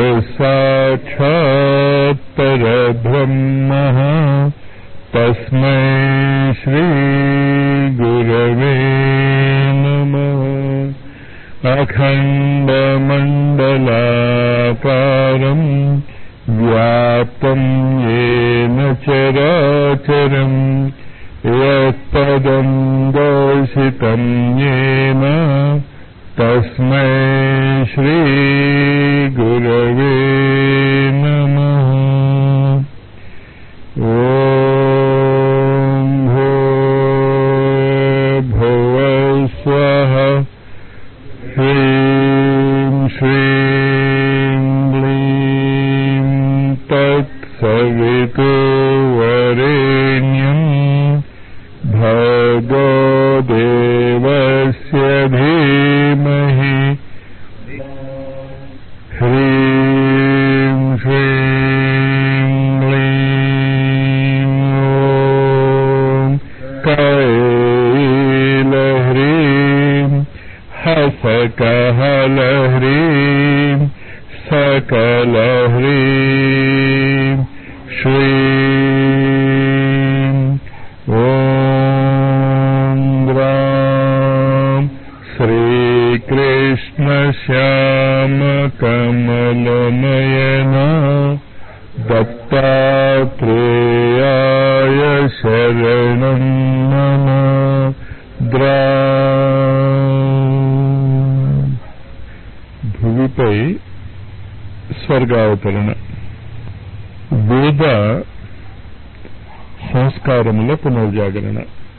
साक्षात् परब्रह्मः तस्मै श्रीगुरवे नमः अखण्डमण्डलाकारम् व्याप्तम् येन चराचरम् यत्पदम् दर्शितम् येन तस्मै श्रीगुरवे नमः ॐ भूर्भुवः स्वः ह्रीं श्रीं क्लीं तत्सवितुर्वरेण्यम् भगो देवस्य धीमहि ह्रीं श्रीं क्लीं ॐ कैलह्रीं हसकहलह्रीं सकलह्रीं श्रीं ॐ ग्रां श्रीकृष्णश्यामकमलनयना दत्तात्रेयाय शरणं मम द्रा భూమిపై స్వర్గావతరణ వేద సంస్కారముల పునర్జాగరణ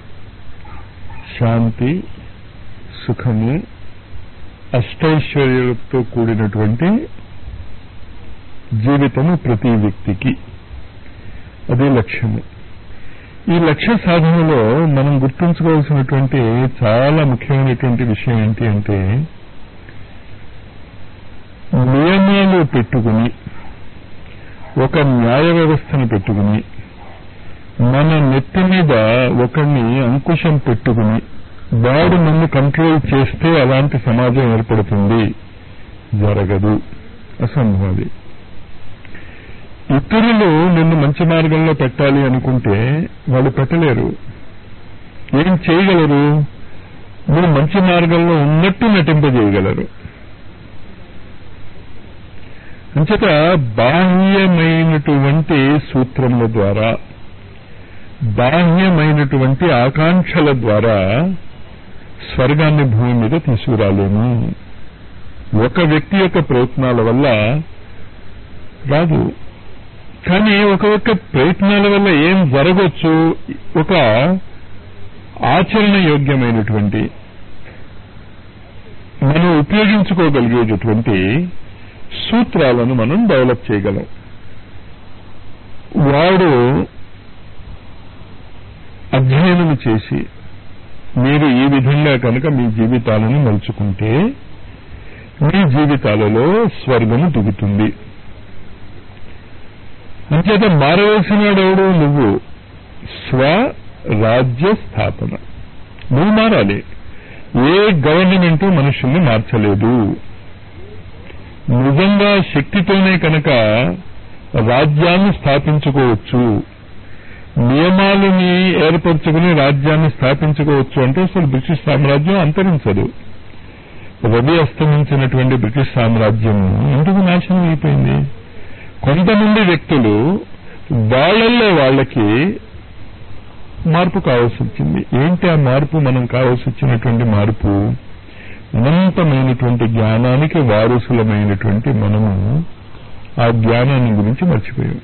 శాంతి సుఖము అష్టైశ్వర్యాలతో కూడినటువంటి జీవితము ప్రతి వ్యక్తికి అదే లక్ష్యము ఈ లక్ష్య సాధనలో మనం గుర్తుంచుకోవాల్సినటువంటి చాలా ముఖ్యమైనటువంటి విషయం ఏంటి అంటే నియమాలు పెట్టుకుని ఒక న్యాయ వ్యవస్థను పెట్టుకుని మన నెత్తి మీద ఒకరిని అంకుశం పెట్టుకుని వాడు నన్ను కంట్రోల్ చేస్తే అలాంటి సమాజం ఏర్పడుతుంది జరగదు అసంభవం ఇతరులు నిన్ను మంచి మార్గంలో పెట్టాలి అనుకుంటే వాళ్ళు పెట్టలేరు ఏం చేయగలరు మీరు మంచి మార్గంలో ఉన్నట్టు నటింపజేయగలరు అంచేత బాహ్యమైనటువంటి సూత్రముల ద్వారా బాహ్యమైనటువంటి ఆకాంక్షల ద్వారా స్వర్గాన్ని భూమి మీద తీసుకురాలేము ఒక వ్యక్తి యొక్క ప్రయత్నాల వల్ల రాదు కానీ ఒక ఒక్క ప్రయత్నాల వల్ల ఏం జరగవచ్చు ఒక ఆచరణ యోగ్యమైనటువంటి మనం ఉపయోగించుకోగలిగేటటువంటి సూత్రాలను మనం డెవలప్ చేయగలం వాడు అధ్యయనం చేసి మీరు ఈ విధంగా కనుక మీ జీవితాలను మలుచుకుంటే మీ జీవితాలలో స్వర్గము దిగుతుంది అంచేత మారవలసిన వాడెవడు నువ్వు స్వరాజ్య స్థాపన నువ్వు మారాలి ఏ గవర్నమెంట్ మనుషుల్ని మార్చలేదు నిజంగా శక్తితోనే కనుక రాజ్యాన్ని స్థాపించుకోవచ్చు నియమాలని ఏర్పరచుకుని రాజ్యాన్ని స్థాపించుకోవచ్చు అంటే అసలు బ్రిటిష్ సామ్రాజ్యం అంతరించదు రవి అస్తమించినటువంటి బ్రిటిష్ సామ్రాజ్యం ఎందుకు నాశనం అయిపోయింది కొంతమంది వ్యక్తులు వాళ్ళల్లో వాళ్ళకి మార్పు కావాల్సి వచ్చింది ఏంటి ఆ మార్పు మనం కావాల్సి వచ్చినటువంటి మార్పు అనంతమైనటువంటి జ్ఞానానికి వారసులమైనటువంటి మనము ఆ జ్ఞానాన్ని గురించి మర్చిపోయాం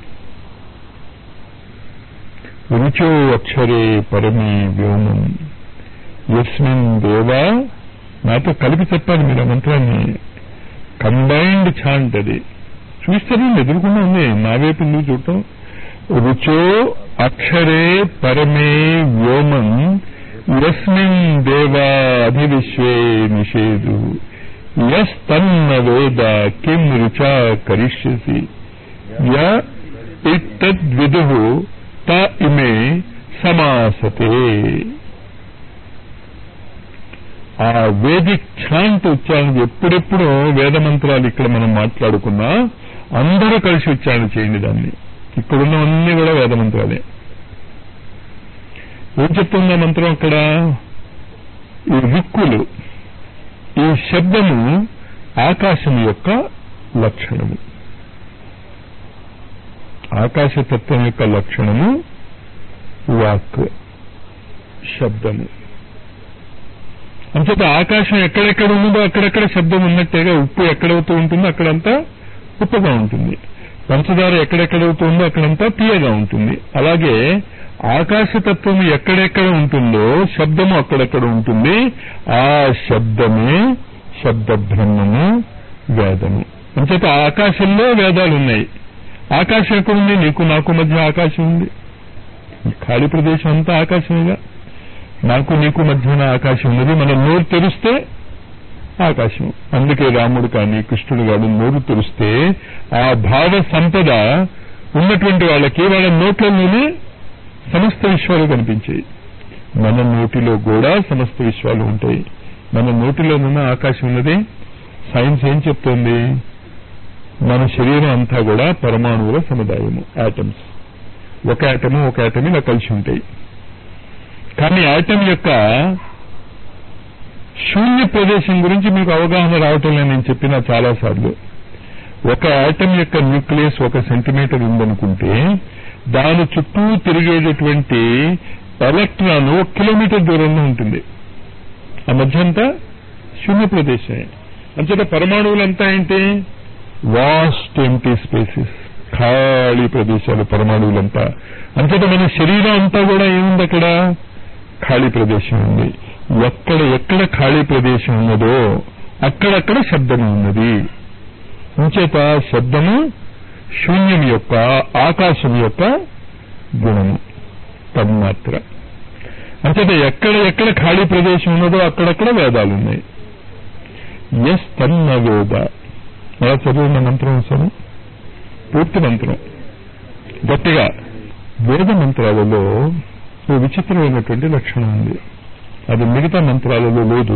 రుచో అక్షరే పరమే వ్యోమం యస్మిన్ దేవా నాతో కలిపి చెప్పాలి మీరు ఆ మంత్రాన్ని కంబైన్డ్ ఛాంట్ అది చూస్తారండి ఎదురుకుండా ఉంది నా వైపు ఎందుకు చూడటం రుచో అక్షరే పరమే వ్యోమం యస్మిన్ దేవా అధివిశ్వే నిషేధు యస్ తన్న వేద కిం రుచా కరిష్యసి య ఇత్తద్విదు త ఇమే సమాసతే ఆ వేదిక్ ఛాంట్ ఉచ్చారణ ఎప్పుడెప్పుడు వేద మంత్రాలు ఇక్కడ మనం మాట్లాడుకున్నా అందరూ కలిసి ఉచ్చారణ చేయండి దాన్ని ఇక్కడున్నవన్నీ కూడా వేద మంత్రాలే ఏం చెప్తుంది ఆ మంత్రం అక్కడ ఈ రుక్కులు ఈ శబ్దము ఆకాశం యొక్క లక్షణము ఆకాశతత్వం యొక్క లక్షణము వాక్ శబ్దము అంచేత ఆకాశం ఎక్కడెక్కడ ఉన్నదో అక్కడెక్కడ శబ్దం ఉన్నట్టేగా ఉప్పు ఎక్కడవుతూ ఉంటుందో అక్కడంతా ఉప్పుగా ఉంటుంది పంచదార ఎక్కడెక్కడవుతూ ఉందో అక్కడంతా తీయగా ఉంటుంది అలాగే ఆకాశతత్వం ఎక్కడెక్కడ ఉంటుందో శబ్దము అక్కడెక్కడ ఉంటుంది ఆ శబ్దమే శబ్ద బ్రహ్మము వేదము అంచేత ఆకాశంలో వేదాలు ఉన్నాయి ఆకాశం ఎక్కడుంది నీకు నాకు మధ్య ఆకాశం ఉంది ఖాళీ ప్రదేశం అంతా ఆకాశమేగా నాకు నీకు మధ్యన ఆకాశం ఉన్నది మనం నోరు తెరిస్తే ఆకాశం అందుకే రాముడు కానీ కృష్ణుడు కాదు నోరు తెరిస్తే ఆ భావ సంపద ఉన్నటువంటి వాళ్ళకి వాళ్ళ నోట్లలోనే సమస్త విశ్వాలు కనిపించాయి మన నోటిలో కూడా సమస్త విశ్వాలు ఉంటాయి మన నోటిలోనున్న ఆకాశం ఉన్నది సైన్స్ ఏం చెప్తోంది మన శరీరం అంతా కూడా పరమాణువుల సముదాయము యాటమ్స్ ఒక యాటము ఒక యాటమ్ ఇలా కలిసి ఉంటాయి కానీ యాటమ్ యొక్క శూన్య ప్రదేశం గురించి మీకు అవగాహన రావటం లేదు నేను చెప్పిన చాలా సార్లు ఒక యాటమ్ యొక్క న్యూక్లియస్ ఒక సెంటీమీటర్ ఉందనుకుంటే దాని చుట్టూ తిరిగేటటువంటి ఎలక్ట్రాన్ ఒక కిలోమీటర్ దూరంలో ఉంటుంది ఆ మధ్య అంతా శూన్య ప్రదేశమే అంచేత పరమాణువులంతా ఏంటి వాస్ట్ ఎంటీ స్పేసెస్ ఖాళీ ప్రదేశాలు పరమాణువులంతా అంచేత మన శరీరం అంతా కూడా ఏముంది అక్కడ ఖాళీ ప్రదేశం ఉంది ఎక్కడ ఎక్కడ ఖాళీ ప్రదేశం ఉన్నదో అక్కడక్కడ శబ్దము ఉన్నది ఇంచేత శబ్దము శూన్యం యొక్క ఆకాశం యొక్క గుణము తన్మాత్ర అంచేత ఎక్కడ ఎక్కడ ఖాళీ ప్రదేశం ఉన్నదో అక్కడక్కడ వేదాలు ఉన్నాయి ఎస్ తన్న వేద ఎలా చదివిన మంత్రం అసలు పూర్తి మంత్రం గట్టిగా వేద మంత్రాలలో ఓ విచిత్రమైనటువంటి లక్షణం ఉంది అది మిగతా మంత్రాలలో లేదు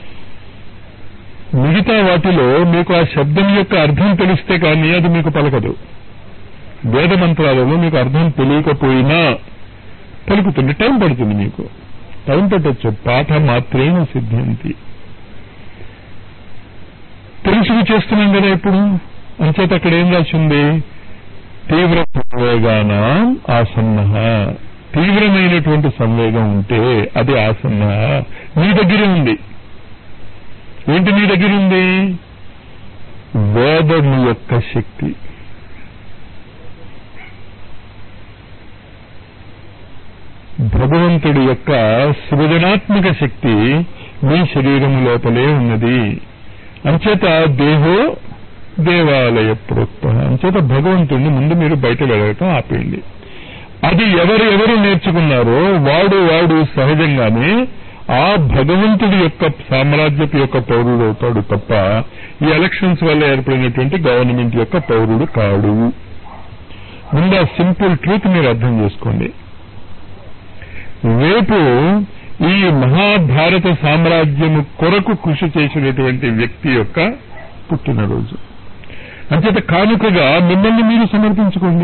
మిగతా వాటిలో మీకు ఆ శబ్దం యొక్క అర్థం తెలిస్తే కానీ అది మీకు పలకదు వేద మంత్రాలలో మీకు అర్థం తెలియకపోయినా పలుకుతుంది టైం పడుతుంది మీకు టైం పట్టొచ్చు పాఠ మాత్రేణ సిద్ధ్యంతి తెలుసుకు చేస్తున్నాం కదా ఇప్పుడు అంచేత అక్కడ ఏం రాసింది తీవ్ర సంవేగాన ఆసన్న తీవ్రమైనటువంటి సంవేగం ఉంటే అది ఆసన్న నీ దగ్గరే ఉంది ఏంటి నీ దగ్గర ఉంది వేదము యొక్క శక్తి భగవంతుడి యొక్క సృజనాత్మక శక్తి మీ శరీరము లోపలే ఉన్నది అంచేత దేహో దేవాలయ ప్రోక్త అంచేత భగవంతుడిని ముందు మీరు బయట వెళ్ళటం ఆపేయండి అది ఎవరు ఎవరు నేర్చుకున్నారో వాడు వాడు సహజంగానే ఆ భగవంతుడి యొక్క సామ్రాజ్యపు యొక్క పౌరుడు అవుతాడు తప్ప ఈ ఎలక్షన్స్ వల్ల ఏర్పడినటువంటి గవర్నమెంట్ యొక్క పౌరుడు కాడు ముందు ఆ సింపుల్ ట్రూత్ మీరు అర్థం చేసుకోండి రేపు ఈ మహాభారత సామ్రాజ్యము కొరకు కృషి చేసినటువంటి వ్యక్తి యొక్క పుట్టినరోజు అంచేత కానుకగా మిమ్మల్ని మీరు సమర్పించుకోండి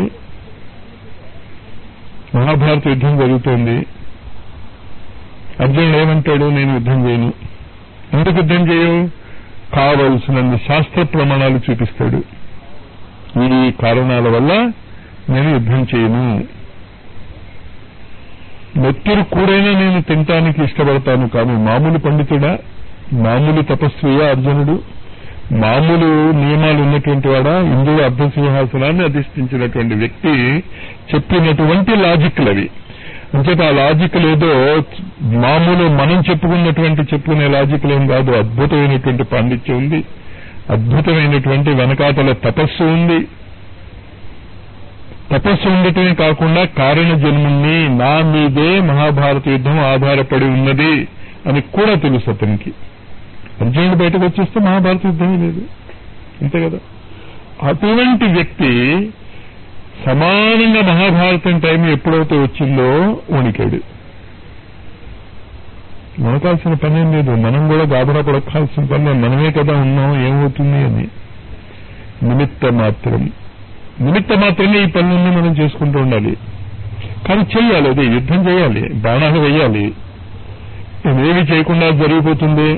మహాభారత యుద్ధం జరుగుతోంది అర్జునుడు ఏమంటాడు నేను యుద్ధం చేయను ఎందుకు యుద్ధం చేయవు కావలసినన్ని శాస్త్ర ప్రమాణాలు చూపిస్తాడు ఈ కారణాల వల్ల నేను యుద్ధం చేయను నెత్తురు కూడైనా నేను తినటానికి ఇష్టపడతాను కానీ మామూలు పండితుడా మామూలు తపస్వియా అర్జునుడు మామూలు నియమాలు ఉన్నటువంటి వాడా ఇంద్రుడు అర్ధసింహాసనాన్ని అధిష్ఠించినటువంటి వ్యక్తి చెప్పినటువంటి లాజిక్లు అవి అంచేత ఆ లాజిక్ ఏదో మామూలు మనం చెప్పుకున్నటువంటి చెప్పుకునే లాజిక్లు ఏం కాదు అద్భుతమైనటువంటి పాండిత్యం ఉంది అద్భుతమైనటువంటి వెనకాతల తపస్సు ఉంది తపస్సు ఉండటమే కాకుండా కారణ జన్ముణ్ణి నా మీదే మహాభారత యుద్ధం ఆధారపడి ఉన్నది అని కూడా తెలుసు అతనికి అర్జునుడు బయటకు వచ్చేస్తే మహాభారత యుద్ధమే లేదు అంతే కదా అటువంటి వ్యక్తి సమానంగా మహాభారతం టైం ఎప్పుడైతే వచ్చిందో వణికాడు వణకాల్సిన పనేం లేదు మనం కూడా గాబరా పడకాల్సిన పని లేదు. మనమే కదా ఉన్నాం ఏమవుతుంది అని నిమిత్త మాత్రం నిమిత్త మాత్రమే ఈ పనులన్నీ మనం చేసుకుంటూ ఉండాలి కానీ చెయ్యాలి అదే యుద్ధం చేయాలి బాణాలు వేయాలి ఇవేమి చేయకుండా జరిగిపోతుంది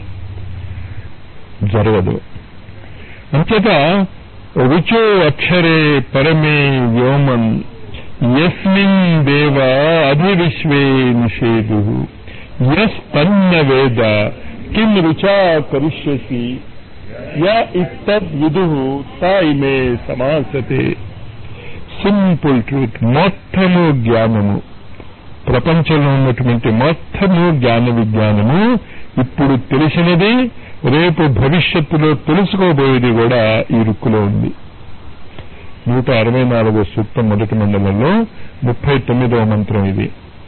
జరగదు అంచేత రుచో అక్షరే పరమే వ్యోమన్ యస్మిన్ దేవ అధివిశ్వే నిషేధు యస్ తన్న వేద కిం రుచా కరిష్యసి యా ఇత్తద్ విదు తా ఇమే సమాసతే సింపుల్ ట్రూత్ మొత్తము జ్ఞానము ప్రపంచంలో ఉన్నటువంటి మొత్తము జ్ఞాన విజ్ఞానము ఇప్పుడు తెలిసినది రేపు భవిష్యత్తులో తెలుసుకోబోయేది కూడా ఈ రుక్కులో ఉంది నూట అరవై నాలుగో సూక్తం మొదటి మండలంలో ముప్పై తొమ్మిదవ మంత్రం ఇది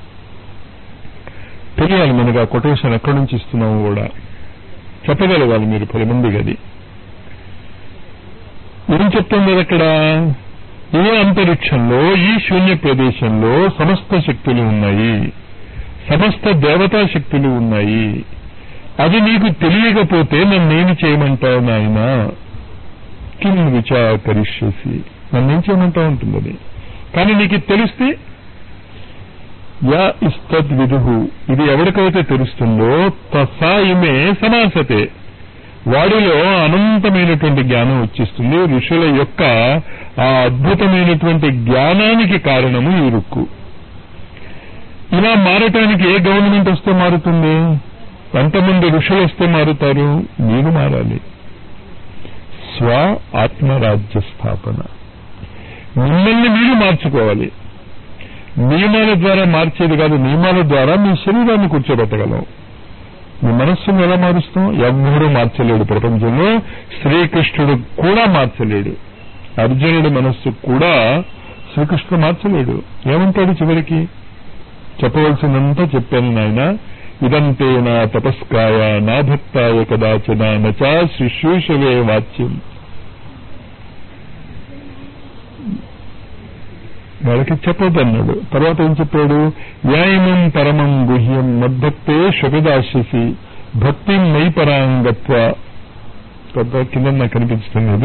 తెలియాలి మనకు ఆ కొటేషన్ ఎక్కడి నుంచి ఇస్తున్నాము కూడా చెప్పగలగాలి మీరు పది మందికి అది ఏం చెప్తుంది అక్కడ ఏ అంతరిక్షంలో ఈ శూన్య ప్రదేశంలో సమస్త శక్తులు ఉన్నాయి సమస్త దేవతా శక్తులు ఉన్నాయి అది నీకు తెలియకపోతే నన్నేమి చేయమంటావు నాయన కిం విచాకరిష్యసి నన్నేం చేయమంటావు ఉంటుంది అది కానీ నీకు ఇది తెలిస్తే యా ఇస్తద్ విదుహు ఇది ఎవరికైతే తెలుస్తుందో తసా ఇమే సమాసతే వాడిలో అనంతమైనటువంటి జ్ఞానం వచ్చిస్తుంది ఋషుల యొక్క ఆ అద్భుతమైనటువంటి జ్ఞానానికి కారణము ఈ రుక్కు ఇలా మారటానికి ఏ గవర్నమెంట్ వస్తే మారుతుంది ఎంతమంది ఋషులు వస్తే మారుతారు మీరు మారాలి స్వ ఆత్మరాజ్య స్థాపన మిమ్మల్ని మీరు మార్చుకోవాలి నియమాల ద్వారా మార్చేది కాదు నియమాల ద్వారా మీ శరీరాన్ని కూర్చోబెట్టగలం మీ మనస్సును ఎలా మారుస్తాం ఎవ్వరూ మార్చలేడు ప్రపంచంలో శ్రీకృష్ణుడు కూడా మార్చలేడు అర్జునుడి మనస్సు కూడా శ్రీకృష్ణుడు మార్చలేడు ఏమంటాడు చివరికి చెప్పవలసినంతా చెప్పాను నాయన ఇదంతే నా తపస్కాయ నా భక్తాయ కదాచన నచా శుశ్రూషవే వాచ్యం వాళ్ళకి చెప్పొద్దన్నాడు తర్వాత ఏం చెప్పాడు యాయమం పరమం గుహ్యం మద్భక్తే శుభదాస్యసి భక్తి మై పరాంగత్వ పెద్ద కింద నాకు కనిపించడం లేదు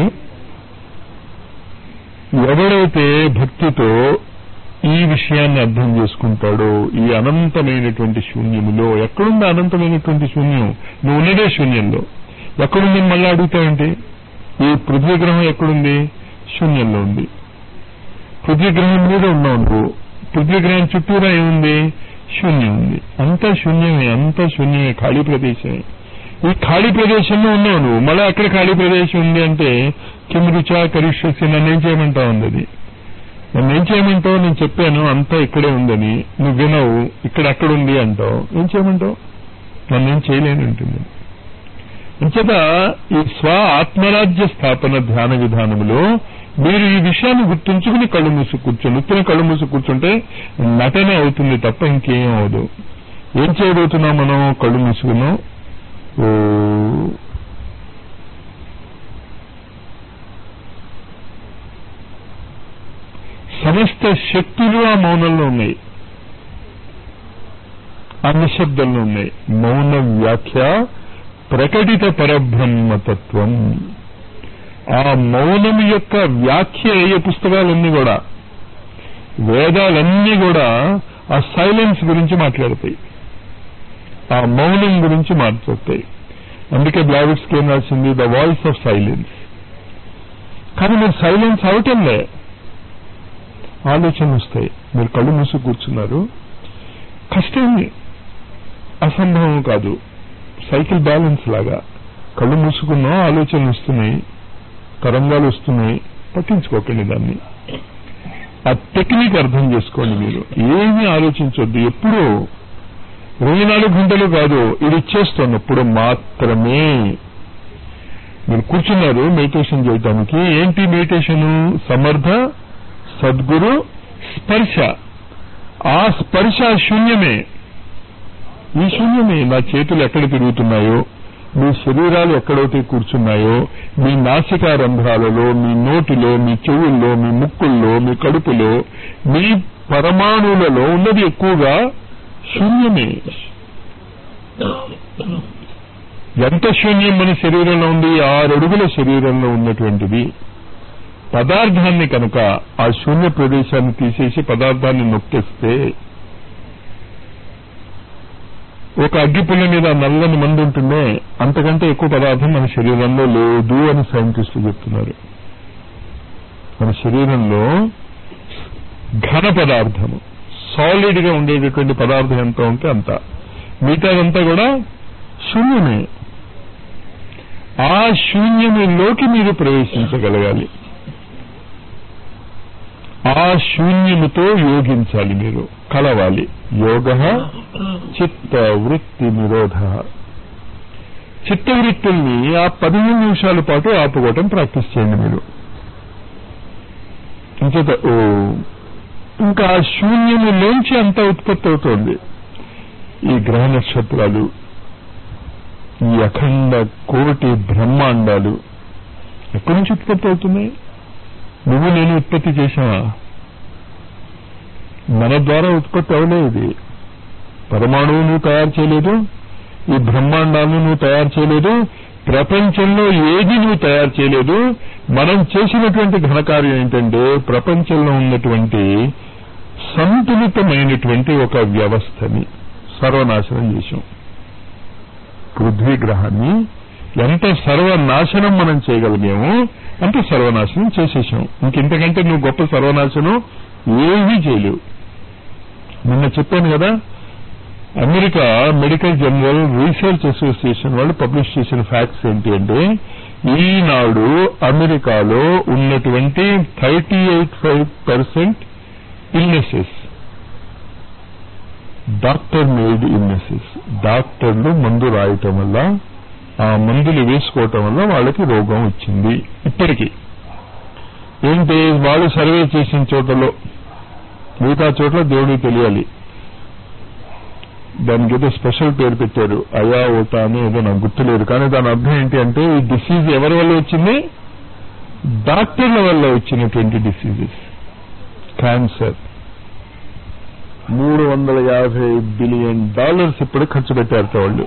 ఎవడైతే భక్తితో ఈ విషయాన్ని అర్థం చేసుకుంటాడో ఈ అనంతమైనటువంటి శూన్యములో ఎక్కడుంది అనంతమైనటువంటి శూన్యం నువ్వు ఉన్నదే శూన్యంలో ఎక్కడుంది మళ్ళీ అడుగుతావేంటి ఈ పృథ్వీ గ్రహం ఎక్కడుంది శూన్యంలో ఉంది పృథ్వీ గ్రహం మీద ఉన్నావు నువ్వు పృథ్వీ గ్రహం చుట్టూరా ఏముంది శూన్యం ఉంది అంతా శూన్యమే అంతా శూన్యమే ఖాళీ ప్రదేశమే ఈ ఖాళీ ప్రదేశంలో ఉన్నావు నువ్వు మళ్ళీ అక్కడ ఖాళీ ప్రదేశం ఉంది అంటే కిం రుచా కరిష్యసి నన్నేం చేయమంటావు ఉంది అది నన్నేం చేయమంటావు నేను చెప్పాను అంతా ఇక్కడే ఉందని నువ్వు వినవు ఇక్కడ అక్కడ ఉంది అంటావు ఏం చేయమంటావు నన్నేం చేయలేని ఉంటుంది అంచేత ఈ స్వ ఆత్మరాజ్య స్థాపన ధ్యాన విధానములో మీరు ఈ విషయాన్ని గుర్తుంచుకుని కళ్ళు మూసి కూర్చోండి ఉత్తిన కళ్ళు మూసి కూర్చుంటే నటనే అవుతుంది తప్ప ఇంకేం అవదు ఏం చేయబోతున్నాం మనం కళ్ళు మూసుకున్నాం ఓ సమస్త శక్తులు ఆ మౌనంలో ఉన్నాయి ఆ నిశ్శబ్దంలో ఉన్నాయి మౌన వ్యాఖ్య ప్రకటిత పరబ్రహ్మతత్వం ఆ మౌనం యొక్క వ్యాఖ్య అయ్యే పుస్తకాలన్నీ కూడా వేదాలన్నీ కూడా ఆ సైలెన్స్ గురించి మాట్లాడతాయి ఆ మౌనం గురించి మాట్లాడతాయి అందుకే బ్లావిట్స్కి ఏం రాసింది ద వాయిస్ ఆఫ్ సైలెన్స్ కానీ మీరు సైలెన్స్ అవటంలే ఆలోచనలు వస్తాయి మీరు కళ్ళు మూసి కూర్చున్నారు కష్టం అసంభవం కాదు సైకిల్ బ్యాలెన్స్ లాగా కళ్ళు మూసుకున్నా ఆలోచనలు వస్తున్నాయి తరంగాలు వస్తున్నాయి పట్టించుకోకండి దాన్ని ఆ టెక్నిక్ అర్థం చేసుకోండి మీరు ఏమీ ఆలోచించొద్దు ఎప్పుడూ ఇరవై నాలుగు గంటలు కాదు ఇది ఇచ్చేస్తున్నప్పుడు మాత్రమే మీరు కూర్చున్నారు మెడిటేషన్ చేయటానికి ఏంటి మెడిటేషన్ సమర్థ సద్గురు స్పర్శ ఆ స్పర్శ శూన్యమే ఈ శూన్యమే నా చేతులు ఎక్కడ తిరుగుతున్నాయో మీ శరీరాలు ఎక్కడైతే కూర్చున్నాయో మీ నాసికా రంధ్రాలలో మీ నోటిలో మీ చెవుల్లో మీ ముక్కుల్లో మీ కడుపులో మీ పరమాణువులలో ఉన్నది ఎక్కువగా శూన్యమే ఎంత శూన్యం మన శరీరంలో ఉంది ఆరు అడుగుల శరీరంలో ఉన్నటువంటిది పదార్థాన్ని కనుక ఆ శూన్య ప్రదేశాన్ని తీసేసి పదార్థాన్ని నొక్కేస్తే ఒక అగ్గిపుల్ల మీద నల్లని మందు ఉంటుందే అంతకంటే ఎక్కువ పదార్థం మన శరీరంలో లేదు అని సైంటిస్టులు చెప్తున్నారు మన శరీరంలో ఘన పదార్థము సాలిడ్ గా ఉండేటటువంటి పదార్థం ఎంత ఉంటే అంత మిగతాదంతా కూడా శూన్యమే ఆ శూన్యములోకి మీరు ప్రవేశించగలగాలి ఆ శూన్యముతో యోగించాలి మీరు కలవాలి యోగ చిత్త వృత్తి నిరోధ చిత్తవృత్తుల్ని ఆ పదిహేను నిమిషాల పాటు ఆపుకోవటం ప్రాక్టీస్ చేయండి మీరు ఇంచేత ఓ ఇంకా ఆ శూన్యములోంచి అంత ఉత్పత్తి అవుతోంది ఈ గ్రహ నక్షత్రాలు ఈ అఖండ కోటి బ్రహ్మాండాలు ఎక్కడి నుంచి ఉత్పత్తి అవుతున్నాయి నువ్వు నేను ఉత్పత్తి చేశావా మన ద్వారా ఉత్పత్తి అవలే ఇది పరమాణువు నువ్వు తయారు చేయలేదు ఈ బ్రహ్మాండాలను నువ్వు తయారు చేయలేదు ప్రపంచంలో ఏది నువ్వు తయారు చేయలేదు మనం చేసినటువంటి ఘనకార్యం ఏంటంటే ప్రపంచంలో ఉన్నటువంటి సంతులితమైనటువంటి ఒక వ్యవస్థని సర్వనాశనం చేశాం పృథ్వీ గ్రహాన్ని ఎంత సర్వనాశనం మనం చేయగలిగామో అంత సర్వనాశనం చేసేసాం ఇంకెంతకంటే నువ్వు గొప్ప సర్వనాశనం ఏమీ చేయలేవు నిన్న చెప్పాను కదా America medical general research association వాళ్ళు పబ్లిష్ చేసిన ఫ్యాక్ట్స్ ఏంటి అంటే ఈనాడు అమెరికాలో ఉన్నటువంటి thirty eight five percent illnesses doctor made illnesses డాక్టర్లు మందు రాయటం వల్ల ఆ మందులు వేసుకోవటం వల్ల వాళ్ళకి రోగం వచ్చింది ఇప్పటికీ ఏంటి వాళ్ళు సర్వే చేసిన చోటలో మిగతా చోట్ల దేవుడికి తెలియాలి దానికి ఏదో స్పెషల్ పేరు పెట్టారు అయా ఓటా అని ఏదో నాకు గుర్తులేదు కానీ దాని అర్థం ఏంటి అంటే ఈ డిసీజ్ ఎవరి వల్ల వచ్చింది డాక్టర్ల వల్ల వచ్చినటువంటి డిసీజెస్ క్యాన్సర్ మూడు వందల యాభై బిలియన్ డాలర్స్ ఇప్పుడు ఖర్చు పెట్టారట వాళ్ళు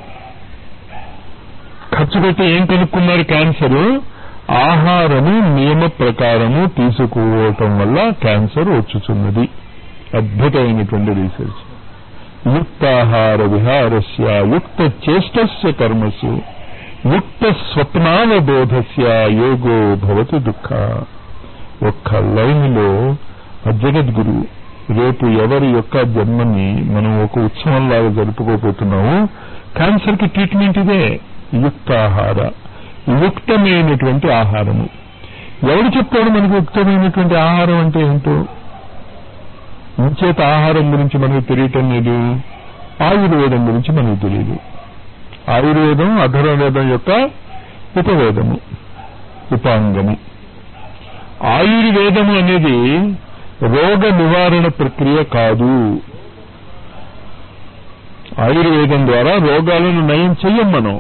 ఖర్చు పెట్టి ఏం కనుక్కున్నారు క్యాన్సర్ ఆహారము నియమ ప్రకారము తీసుకోవటం వల్ల క్యాన్సర్ వచ్చుచున్నది అద్భుతమైనటువంటి రీసెర్చ్ యుక్తాహార విహారస్య యుక్త చేష్టస్య కర్మసు యుక్త స్వప్నావబోధస్య యోగో భవతి దుఃఖ ఒక్క లైన్లో జగద్గురు రేపు ఎవరి యొక్క జన్మని మనం ఒక ఉత్సవంలాగా జరుపుకోబోతున్నాము క్యాన్సర్ కి ట్రీట్మెంట్ ఇదే యుక్తాహార యుక్తమైనటువంటి ఆహారము ఎవడు చెప్తాడు మనకు యుక్తమైనటువంటి ఆహారం అంటే ఏంటో ఇంచేత ఆహారం గురించి మనకు తెలియటం లేదు ఆయుర్వేదం గురించి మనకు తెలియదు ఆయుర్వేదం అధర్వవేదం యొక్క ఉపవేదము ఉపాంగము ఆయుర్వేదము అనేది రోగ నివారణ ప్రక్రియ కాదు ఆయుర్వేదం ద్వారా రోగాలను నయం చెయ్యం మనం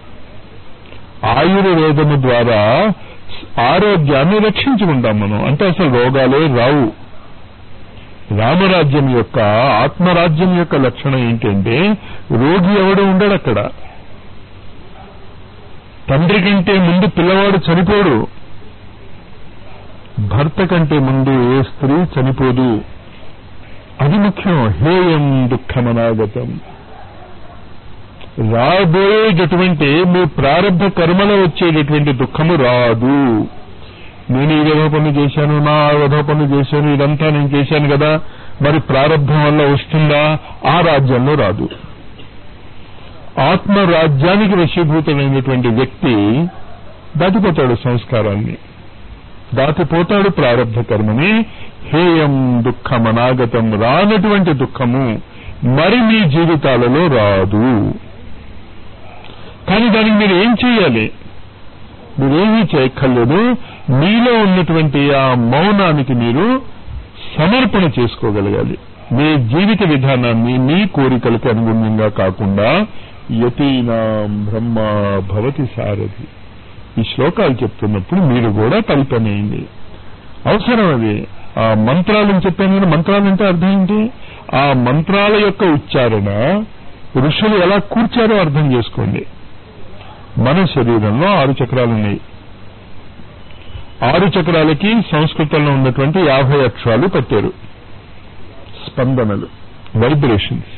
ఆయుర్వేదము ద్వారా ఆరోగ్యాన్ని రక్షించుకుంటాం మనం అంటే అసలు రోగాలే రావు రామరాజ్యం యొక్క ఆత్మరాజ్యం యొక్క లక్షణం ఏంటంటే రోగి ఎవడు ఉండడు అక్కడ తండ్రి కంటే ముందు పిల్లవాడు చనిపోడు భర్త కంటే ముందు ఏ స్త్రీ చనిపోదు అది ముఖ్యం హేయం దుఃఖమనాగతం రాబోయేటటువంటి మీ ప్రారంభ కర్మలో వచ్చేటటువంటి దుఃఖము రాదు నేను ఈ విధవ పనులు చేశాను నా విధవ పనులు చేశాను ఇదంతా నేను చేశాను కదా మరి ప్రారంభం వల్ల వస్తుందా ఆ రాజ్యంలో రాదు ఆత్మరాజ్యానికి వశీభూతమైనటువంటి వ్యక్తి దాటిపోతాడు సంస్కారాన్ని దాటిపోతాడు ప్రారంభ కర్మని హేయం దుఃఖం అనాగతం రానటువంటి దుఃఖము మరి మీ జీవితాలలో రాదు కానీ దానికి మీరు ఏం చేయాలి మీరేమీ చేయక్కర్లేదు మీలో ఉన్నటువంటి ఆ మౌనానికి మీరు సమర్పణ చేసుకోగలగాలి మీ జీవిత విధానాన్ని మీ కోరికలకు అనుగుణంగా కాకుండా యతీనాం బ్రహ్మ భవతి సారథి ఈ శ్లోకాలు చెప్తున్నప్పుడు మీరు కూడా కల్పనేయండి అవసరం అది ఆ మంత్రాలను చెప్పాను కానీ మంత్రాలు అంటే అర్థం ఏంటి ఆ మంత్రాల యొక్క ఉచ్చారణ ఋషులు ఎలా కూర్చారో అర్థం చేసుకోండి మన శరీరంలో ఆరు చక్రాలు ఉన్నాయి ఆరు చక్రాలకి సంస్కృతంలో ఉన్నటువంటి యాభై అక్షరాలు పెట్టారు స్పందనలు వైబ్రేషన్స్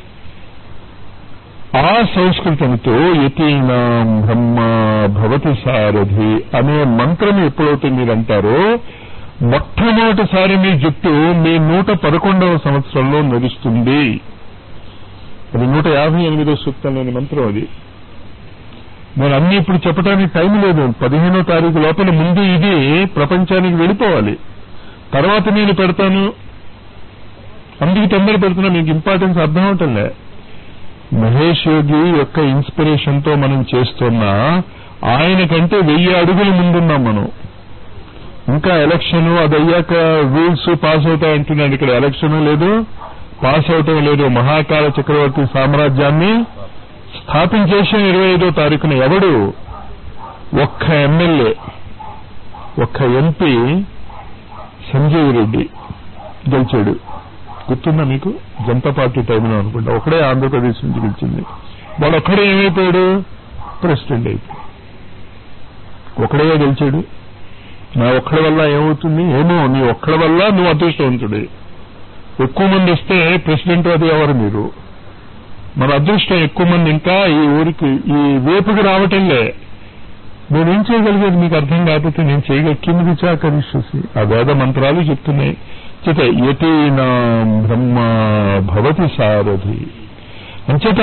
ఆ సంస్కృతంతో యతీనాం బ్రహ్మ భవతి సారథి అనే మంత్రం ఎప్పుడైతే మీరు అంటారో మొట్టమొదటిసారి మీ జుట్టు మీ నూట పదకొండవ సంవత్సరంలో నడుస్తుంది అది నూట యాభై ఎనిమిదో సూక్తంలోని మంత్రం అది నేను అన్ని ఇప్పుడు చెప్పడానికి టైం లేదు పదిహేనో తారీఖు లోపల ముందు ఇది ప్రపంచానికి వెళ్ళిపోవాలి తర్వాత నేను పెడతాను అందుకు తొందర పెడుతున్నా మీకు ఇంపార్టెన్స్ అర్థం అవటంలే మహేష్ యోగి యొక్క ఇన్స్పిరేషన్ తో మనం చేస్తున్న ఆయన కంటే వెయ్యి అడుగులు ముందున్నాం మనం ఇంకా ఎలక్షన్ అది అయ్యాక రూల్స్ పాస్ అవుతాయంటున్నాడు ఇక్కడ ఎలక్షన్ లేదు పాస్ అవటం లేదు మహాకాల చక్రవర్తి సామ్రాజ్యాన్ని స్థాపించేసిన ఇరవై ఐదో తారీఖున ఎవడు ఒక్క ఎమ్మెల్యే ఒక్క ఎంపీ సంజయ్ రెడ్డి గెలిచాడు గుర్తుందా మీకు జనతా పార్టీ టైంలో అనుకుంటా ఒకడే ఆంధ్రప్రదేశ్ నుంచి గెలిచింది వాడు ఒక్కడే ఏమైపోయాడు ప్రెసిడెంట్ అయిపోయాడు ఒకడే గెలిచాడు నా ఒక్కడి వల్ల ఏమవుతుంది ఏమో నీ ఒక్కడి వల్ల నువ్వు అదృష్టవంతుడే ఎక్కువ మంది వస్తే ప్రెసిడెంట్ అది ఎవరు మీరు మన అదృష్టం ఎక్కువ మంది ఇంకా ఈ ఊరికి ఈ వేపుకి రావటంలే నేనేం చేయగలిగేది మీకు అర్థం కాకపోతే నేను చేయగల కింద విచాకరిష్యసి ఆ వేద మంత్రాలు చెప్తున్నాయి చేత యతీనా బ్రహ్మ భవతి సారథి అంచేత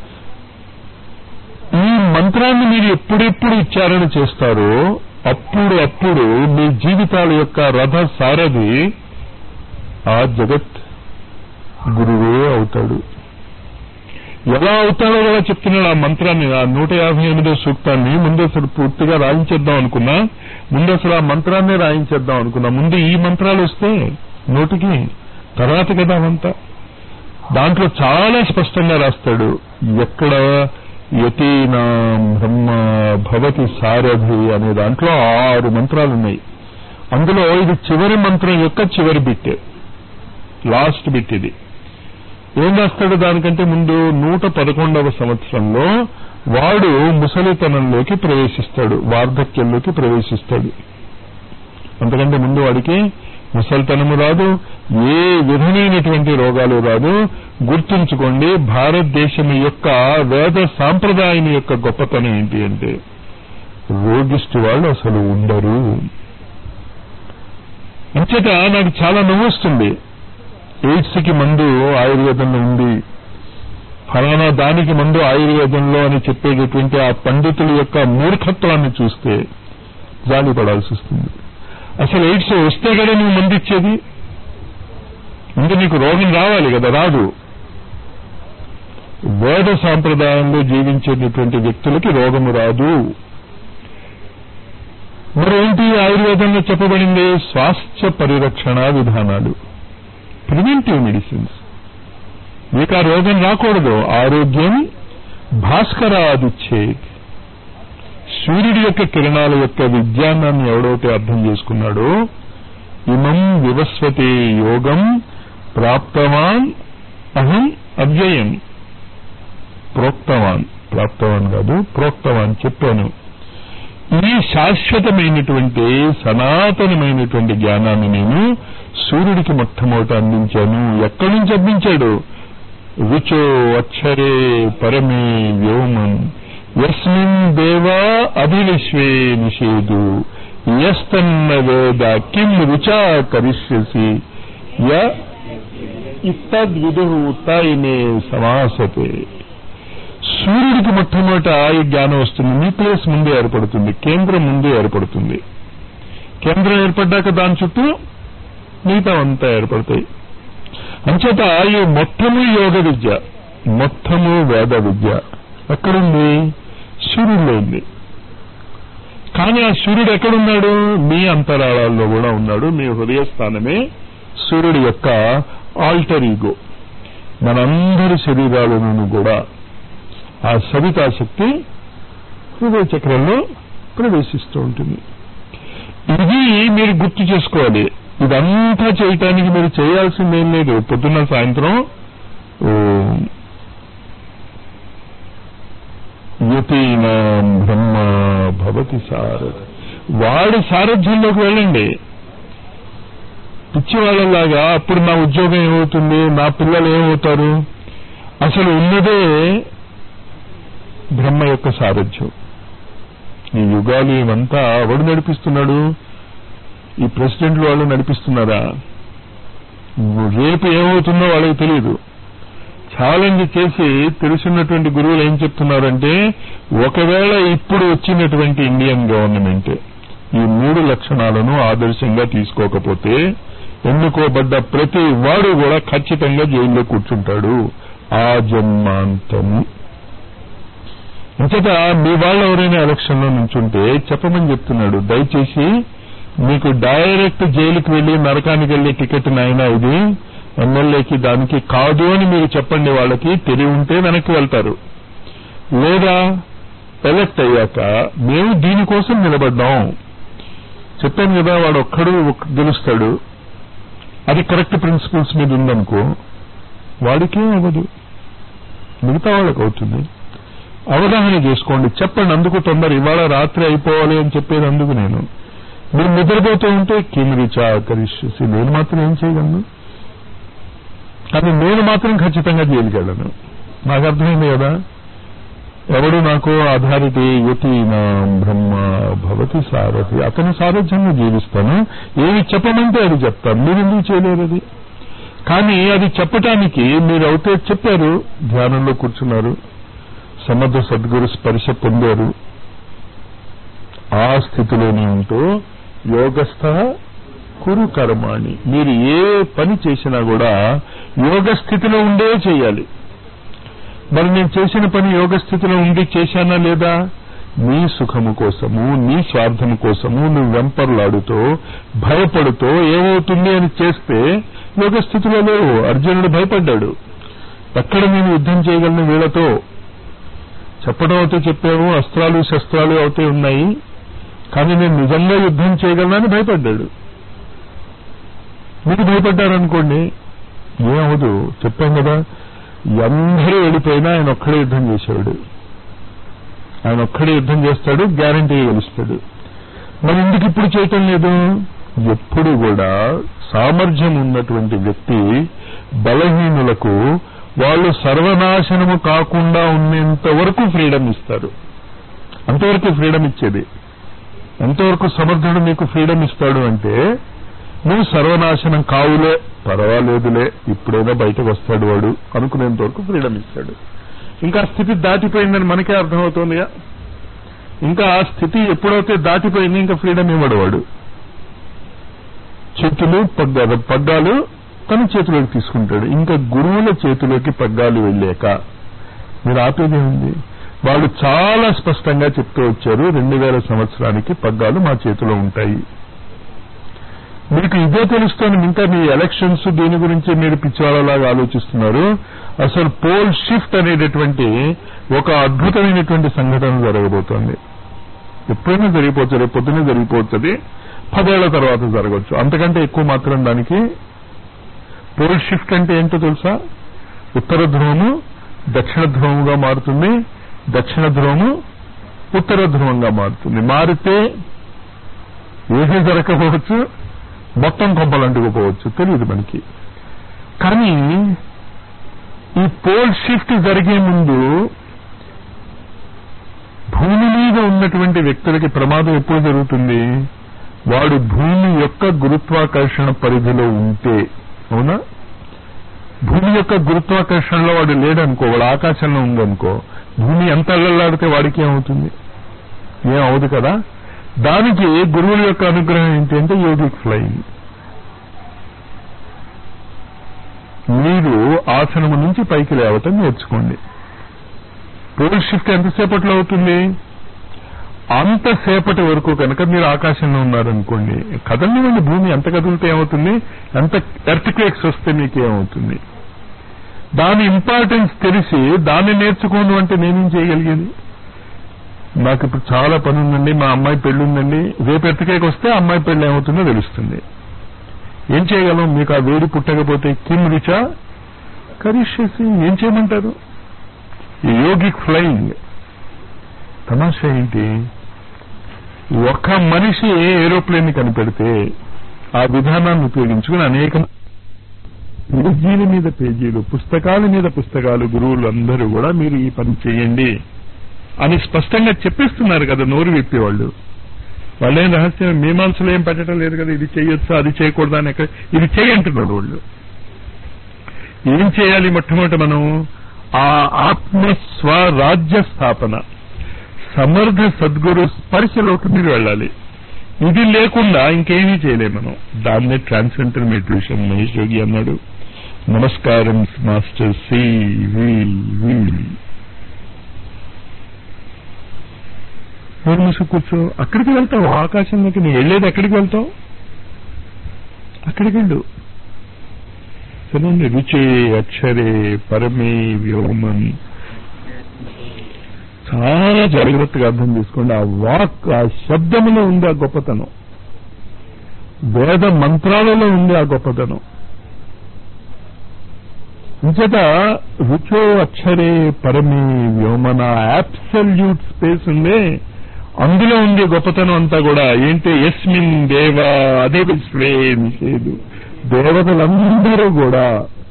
ఈ మంత్రాన్ని మీరు ఎప్పుడెప్పుడు ఉచ్చారణ చేస్తారో అప్పుడు అప్పుడు మీ జీవితాల యొక్క రథ సారథి ఆ జగత్ గురువే అవుతాడు ఎలా అవుతాడో కూడా చెప్తున్నాడు ఆ మంత్రాన్ని ఆ నూట యాభై ఎనిమిదో సూక్తాన్ని ముందు అసలు పూర్తిగా రాయించేద్దాం అనుకున్నా ముందు అసలు ఆ మంత్రాన్నే రాయించేద్దాం అనుకున్నా ముందు ఈ మంత్రాలు వస్తే నోటికి తర్వాత కదా అవంతా దాంట్లో చాలా స్పష్టంగా రాస్తాడు ఎక్కడ యతీనా బ్రహ్మ భవతి సారథి అనే దాంట్లో ఆరు మంత్రాలు ఉన్నాయి అందులో ఇది చివరి మంత్రం యొక్క చివరి బిట్ లాస్ట్ బిట్ ఇది ఏం రాస్తాడు దానికంటే ముందు నూట పదకొండవ సంవత్సరంలో వాడు ముసలితనంలోకి ప్రవేశిస్తాడు వార్ధక్యంలోకి ప్రవేశిస్తాడు అంతకంటే ముందు వాడికి ముసలితనము రాదు ఏ విధమైనటువంటి రోగాలు రాదు గుర్తుంచుకోండి భారతదేశం యొక్క వేద సాంప్రదాయం యొక్క గొప్పతనం ఏంటి అంటే రోగిష్టి వాళ్ళు అసలు ఉండరు అంచేత నాకు చాలా నవ్వొస్తుంది ఎయిడ్స్ కి మందు ఆయుర్వేదంలో ఉంది ఫలానా దానికి మందు ఆయుర్వేదంలో అని చెప్పేటటువంటి ఆ పండితుల యొక్క మూర్ఖత్వాన్ని చూస్తే జాలి పడాల్సి వస్తుంది అసలు ఎయిడ్స్ వస్తే కదా నువ్వు మందు ఇచ్చేది ముందు నీకు రోగం రావాలి కదా రాదు వేద సాంప్రదాయంలో జీవించేటటువంటి వ్యక్తులకి రోగము రాదు మరేంటి ఆయుర్వేదంలో చెప్పబడింది స్వాస్థ్య పరిరక్షణ విధానాలు ప్రివెంటివ్ మెడిసిన్స్ మీకు ఆ రోగం రాకూడదు ఆరోగ్యం భాస్కరాదిచ్చే సూర్యుడి యొక్క కిరణాల యొక్క విజ్ఞానాన్ని ఎవడైతే అర్థం చేసుకున్నాడో ఇమం వివస్వతే యోగం ప్రాప్తవాన్ అహం అవ్యయం ప్రోక్తవాన్ ప్రాప్తవాన్ కాదు ప్రోక్తవాన్ చెప్పాను ఈ శాశ్వతమైనటువంటి సనాతనమైనటువంటి జ్ఞానాన్ని నేను సూర్యుడికి మొట్టమొదట అందించాను ఎక్కడి నుంచి అందించాడు రుచో అక్షరే పరమే వ్యోమం యస్మిన్ దేవా అభివిశ్వే నిషేదు యస్తన్న వేద కిం రుచా కరిష్యసి య ఇత్తద్విదు తైనే సమాసతే సూర్యుడికి మొట్టమొదట ఈ జ్ఞానం వస్తుంది న్యూక్లియస్ ముందే ఏర్పడుతుంది కేంద్రం ముందే ఏర్పడుతుంది కేంద్రం ఏర్పడ్డాక దాని చుట్టూ మిగతా అంతా ఏర్పడతాయి అంచేత ఈ మొత్తము యోగ విద్య మొత్తము వేద విద్య ఎక్కడుంది సూర్యుడిలో ఉంది కానీ ఆ సూర్యుడు ఎక్కడున్నాడు మీ అంతరాళాల్లో కూడా ఉన్నాడు మీ హృదయ స్థానమే సూర్యుడి యొక్క ఆల్టర్ ఈగో మనందరి శరీరాలను కూడా ఆ సవితా శక్తి హృదయ చక్రంలో ప్రవేశిస్తూ ఉంటుంది ఇది మీరు గుర్తు చేసుకోవాలి ఇదంతా చేయటానికి మీరు చేయాల్సిందేం లేదు పొద్దున్న సాయంత్రం యతీనాం బ్రహ్మ భవతి సార వాడి సారథ్యంలోకి వెళ్ళండి పిచ్చి వాళ్ళలాగా అప్పుడు నా ఉద్యోగం ఏమవుతుంది నా పిల్లలు ఏమవుతారు అసలు ఉన్నదే బ్రహ్మ యొక్క సారథ్యం ఈ యుగాలు ఇవంతా ఎవడు నడిపిస్తున్నాడు ఈ ప్రెసిడెంట్లు వాళ్ళు నడిపిస్తున్నారా రేపు ఏమవుతుందో వాళ్ళకి తెలియదు ఛాలెంజ్ చేసి తెలుసున్నటువంటి గురువులు ఏం చెప్తున్నారంటే ఒకవేళ ఇప్పుడు వచ్చినటువంటి ఇండియన్ గవర్నమెంట్ ఈ మూడు లక్షణాలను ఆదర్శంగా తీసుకోకపోతే ఎన్నుకోబడ్డ ప్రతి వాడు కూడా ఖచ్చితంగా జైల్లో కూర్చుంటాడు ఆ జన్మాంతము ఇంతట మీ వాళ్ళు ఎవరైనా ఎలక్షన్ లో నుంచుంటే చెప్పమని చెప్తున్నాడు దయచేసి మీకు డైరెక్ట్ జైలుకి వెళ్లి నరకానికి వెళ్లే టికెట్ నాయన ఇది ఎమ్మెల్యేకి దానికి కాదు అని మీరు చెప్పండి వాళ్ళకి తెలివి ఉంటే వెనక్కి వెళ్తారు లేదా ఎలక్ట్ అయ్యాక మేము దీనికోసం నిలబడ్డాం చెప్పాను కదా వాడు ఒక్కడు ఒక్క- గెలుస్తాడు అది కరెక్ట్ ప్రిన్సిపల్స్ మీద ఉందనుకో వాడికేం అవ్వదు మిగతా వాళ్ళకి అవుతుంది అవగాహన చేసుకోండి చెప్పండి అందుకు తొందర ఇవాళ రాత్రి అయిపోవాలి అని చెప్పేది అందుకు నేను మీరు నిద్రపోతూ ఉంటే కిమిరిచా కరిష్యసి నేను మాత్రం ఏం చేయగలను కానీ నేను మాత్రం ఖచ్చితంగా జైలుకి వెళ్ళను నాకు అర్థమైంది కదా ఎవడు నాకు అథారిటీ యతి నా బ్రహ్మ భవతి సారథి అతని సారథ్యంగా జీవిస్తాను ఏమి చెప్పమంటే అది చెప్తాను మీరు ఎందుకు చేయలేరు అది కానీ అది చెప్పటానికి మీరు అవుతే చెప్పారు ధ్యానంలో కూర్చున్నారు సమర్థ సద్గురు స్పర్శ పొందారు ఆ స్థితిలోనే ఉంటూ యోగస్థ కురు కర్మాణి మీరు ఏ పని చేసినా కూడా యోగ స్థితిలో ఉండే చేయాలి మరి నేను చేసిన పని యోగ స్థితిలో ఉండి చేశానా లేదా నీ సుఖము కోసము నీ స్వార్థము కోసము నువ్వు వెంపర్లాడుతూ భయపడుతూ ఏమవుతుంది అని చేస్తే యోగ స్థితిలో లేవు అర్జునుడు భయపడ్డాడు ఎక్కడ నేను యుద్ధం చేయగలను వీళ్ళతో చెప్పడం అయితే చెప్పాము అస్త్రాలు శస్త్రాలు అవుతే ఉన్నాయి కానీ నేను నిజంగా యుద్ధం చేయగలనని భయపడ్డాడు మీరు భయపడ్డారనుకోండి ఏమవదు చెప్పాం కదా అందరూ వెళ్ళిపోయినా ఆయన ఒక్కడే యుద్ధం చేసేవాడు ఆయన ఒక్కడే యుద్ధం చేస్తాడు గ్యారంటీ గెలుస్తాడు మరి ఎందుకు ఇప్పుడు చేయటం లేదు ఎప్పుడు కూడా సామర్థ్యం ఉన్నటువంటి వ్యక్తి బలహీనులకు వాళ్ళు సర్వనాశనము కాకుండా ఉన్నంత వరకు ఫ్రీడమ్ ఇస్తారు అంతవరకు ఫ్రీడమ్ ఇచ్చేది ఎంతవరకు సమర్థుడు మీకు ఫ్రీడమ్ ఇస్తాడు అంటే నువ్వు సర్వనాశనం కావులే పర్వాలేదులే ఇప్పుడైనా బయటకు వస్తాడు వాడు అనుకునేంత వరకు ఫ్రీడమ్ ఇస్తాడు ఇంకా ఆ స్థితి దాటిపోయిందని మనకే అర్థమవుతోందిగా ఇంకా ఆ స్థితి ఎప్పుడైతే దాటిపోయింది ఇంకా ఫ్రీడమ్ ఇవ్వడు వాడు చేతులు పగ్గాలు పగ్గాలు తన చేతిలోకి తీసుకుంటాడు ఇంకా గురువుల చేతిలోకి పగ్గాలు వెళ్ళాక మీరు ఆపేదే ఉంది వాళ్ళు చాలా స్పష్టంగా చెప్తూ వచ్చారు రెండు వేల సంవత్సరానికి పగ్గాలు మా చేతిలో ఉంటాయి మీకు ఇదే తెలుస్తోంది ఇంకా మీ ఎలక్షన్స్ దీని గురించి మీరు పిచ్చివాళ్ళలాగా ఆలోచిస్తున్నారు అసలు పోల్ షిఫ్ట్ అనేటటువంటి ఒక అద్భుతమైనటువంటి సంఘటన జరగబోతోంది ఎప్పుడైనా జరిగిపోవచ్చు రేపు పొద్దునే జరిగిపోతుంది పదేళ్ల తర్వాత జరగవచ్చు అంతకంటే ఎక్కువ మాత్రం దానికి పోల్ షిఫ్ట్ అంటే ఏంటో తెలుసా ఉత్తర ధ్రువము దక్షిణ ధ్రువముగా మారుతుంది దక్షిణ ధ్రువము ఉత్తర ధ్రువంగా మారుతుంది మారితే ఏమీ జరగకపోవచ్చు మొత్తం కొంపలు అంటుకుపోవచ్చు తెలియదు మనకి కానీ ఈ పోల్ షిఫ్ట్ జరిగే ముందు భూమి మీద ఉన్నటువంటి వ్యక్తులకి ప్రమాదం ఎప్పుడు జరుగుతుంది వాడు భూమి యొక్క గురుత్వాకర్షణ పరిధిలో ఉంటే అవునా భూమి యొక్క గురుత్వాకర్షణలో వాడు లేడనుకో వాడు ఆకాశంలో ఉందనుకో భూమి ఎంత అల్లలాడితే వాడికి ఏమవుతుంది ఏం అవదు కదా దానికి గురువుల యొక్క అనుగ్రహం ఏంటి అంటే యోగిక్ ఫ్లయింగ్ మీరు ఆసనము నుంచి పైకి లేవటం నేర్చుకోండి పోల్ షిఫ్ట్ ఎంతసేపట్లో అవుతుంది అంతసేపటి వరకు కనుక మీరు ఆకాశంలో ఉన్నారనుకోండి కదలనివ్వండి భూమి ఎంత కదిలితే ఏమవుతుంది ఎంత ఎర్త్క్వేక్స్ వస్తే మీకు ఏమవుతుంది దాని ఇంపార్టెన్స్ తెలిసి దాన్ని నేర్చుకోను అంటే నేనేం చేయగలిగేది నాకు ఇప్పుడు చాలా పని ఉందండి మా అమ్మాయి పెళ్లి ఉందండి రేపు ఎత్తుకేకి వస్తే అమ్మాయి పెళ్లి ఏమవుతుందో తెలుస్తుంది ఏం చేయగలం మీకు ఆ వేడి పుట్టకపోతే కిమ్ రుచా కరిష్యసి ఏం చేయమంటారు ఈ యోగిక్ ఫ్లయింగ్ తమాషా ఏంటి ఒక మనిషి ఏరోప్లేన్ ని కనిపెడితే ఆ విధానాన్ని ఉపయోగించుకుని అనేక పేజీల మీద పేజీలు పుస్తకాల మీద పుస్తకాలు గురువులు అందరూ కూడా మీరు ఈ పని చేయండి అని స్పష్టంగా చెప్పేస్తున్నారు కదా నోరు విప్పేవాళ్ళు వాళ్ళేం రహస్యం మీమాంసలు ఏం పెట్టడం లేదు కదా ఇది చేయొచ్చా అది చేయకూడదా అని ఎక్కడ ఇది చేయంటున్నారు వాళ్ళు ఏం చేయాలి మొట్టమొదటి మనం ఆ ఆత్మ స్వరాజ్య స్థాపన సమర్థ సద్గురు స్పర్శలోకి మీరు వెళ్ళాలి ఇది లేకుండా ఇంకేమీ చేయలేము మనం దాన్నే ట్రాన్సెంటల్ మెడిటేషన్ మహేష్ యోగి అన్నాడు నమస్కారం మాస్టర్ సి వి వి నోరు మూసి కూర్చో అక్కడికి వెళ్తావు ఆకాశంలోకి నువ్వు వెళ్ళేది ఎక్కడికి వెళ్తావు అక్కడికి వెళ్ళు చదవండి రుచి అక్షరే పరమే వ్యోమన్ చాలా జాగ్రత్తగా అర్థం చేసుకోండి ఆ వాక్ ఆ శబ్దములో ఉంది ఆ గొప్పతనం వేద మంత్రాలలో ఉంది ఆ గొప్పతనం ఇంచేత రుచో అక్షరే పరమే వ్యోమన అబ్సల్యూట్ స్పేస్ ఉంది అందులో ఉంది గొప్పతనం అంతా కూడా ఏంటి ఎస్మిన్ దేవ అదే విశ్వే నిషేధు దేవతలందరూ కూడా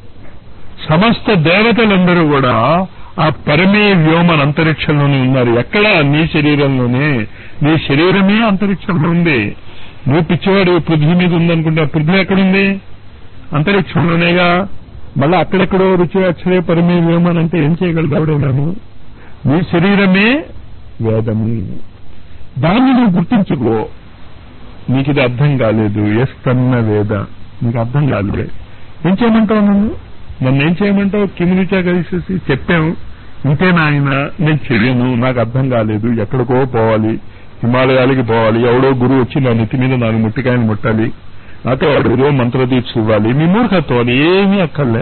సమస్త దేవతలందరూ కూడా ఆ పరమే వ్యోమన్ అంతరిక్షంలోనే ఉన్నారు ఎక్కడ నీ శరీరంలోనే నీ శరీరమే అంతరిక్షంలో ఉంది నువ్వు పిచ్చివాడు పృథ్వీ మీద ఉందనుకుంటే ఆ పృథ్వీ ఎక్కడుంది అంతరిక్షంలోనేగా మళ్ళీ అక్కడెక్కడో రుచి అక్షరే పరమే వ్యోమన్ అంటే ఏం చేయగలుగుతాడేనాను నీ శరీరమే వేదము దాన్ని నువ్వు గుర్తించుకో నీకు ఇది అర్థం కాలేదు ఎస్ తన్న వేద నీకు అర్థం కాలేదు ఏం చేయమంటావు నన్ను నన్ను ఏం చేయమంటావు కిమినిచా కలిసేసి చెప్పాము ఇంతే నాయన నేను చెయ్యను నాకు అర్థం కాలేదు ఎక్కడికో పోవాలి హిమాలయాలకి పోవాలి ఎవడో గురువు వచ్చి నా నెత్తి మీద నాలుగు ముట్టికాయలు ముట్టాలి నాతో వాడు ఏదో మంత్రదీక్ష ఇవ్వాలి మీ మూర్ఖత్వం అది ఏమీ అక్కర్లే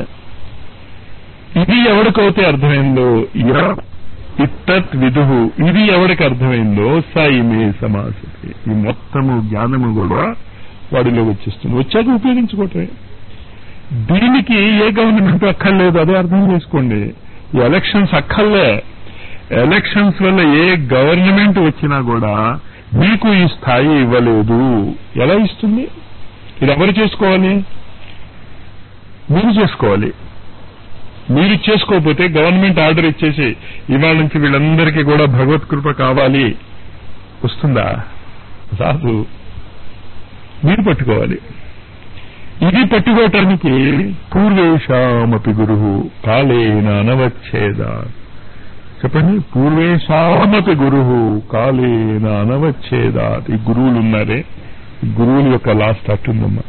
ఇది ఎవరికైతే అర్థమైందో యా- ఇత్తత్ విదుహు ఇది ఎవరికి అర్థమైందో సాయిమే సమాసతి ఈ మొత్తము జ్ఞానము కూడా వాడిలో వచ్చేస్తుంది వచ్చాక ఉపయోగించుకోవటమే దీనికి ఏ గవర్నమెంట్ అక్కర్లేదు అదే అర్థం చేసుకోండి ఈ ఎలక్షన్స్ అక్కర్లే ఎలక్షన్స్ వల్ల ఏ గవర్నమెంట్ వచ్చినా కూడా మీకు ఈ స్థాయి ఇవ్వలేదు ఎలా ఇస్తుంది ఇది ఎవరు చేసుకోవాలి మీరు చేసుకోవాలి మీరు చేసుకోకపోతే గవర్నమెంట్ ఆర్డర్ ఇచ్చేసి ఇవాళ నుంచి వీళ్ళందరికీ కూడా భగవత్ కృప కావాలి వస్తుందా రాదు మీరు పట్టుకోవాలి ఇది పట్టుకోవటానికి పూర్వేషామపి గురు కాలేన అనవచ్చేద చెప్పండి పూర్వేషామపి గురు కాలేన అనవచ్చేదా ఈ గురువులు ఉన్నారే ఈ గురువుల యొక్క లాస్ట్ అట్టుందమ్మా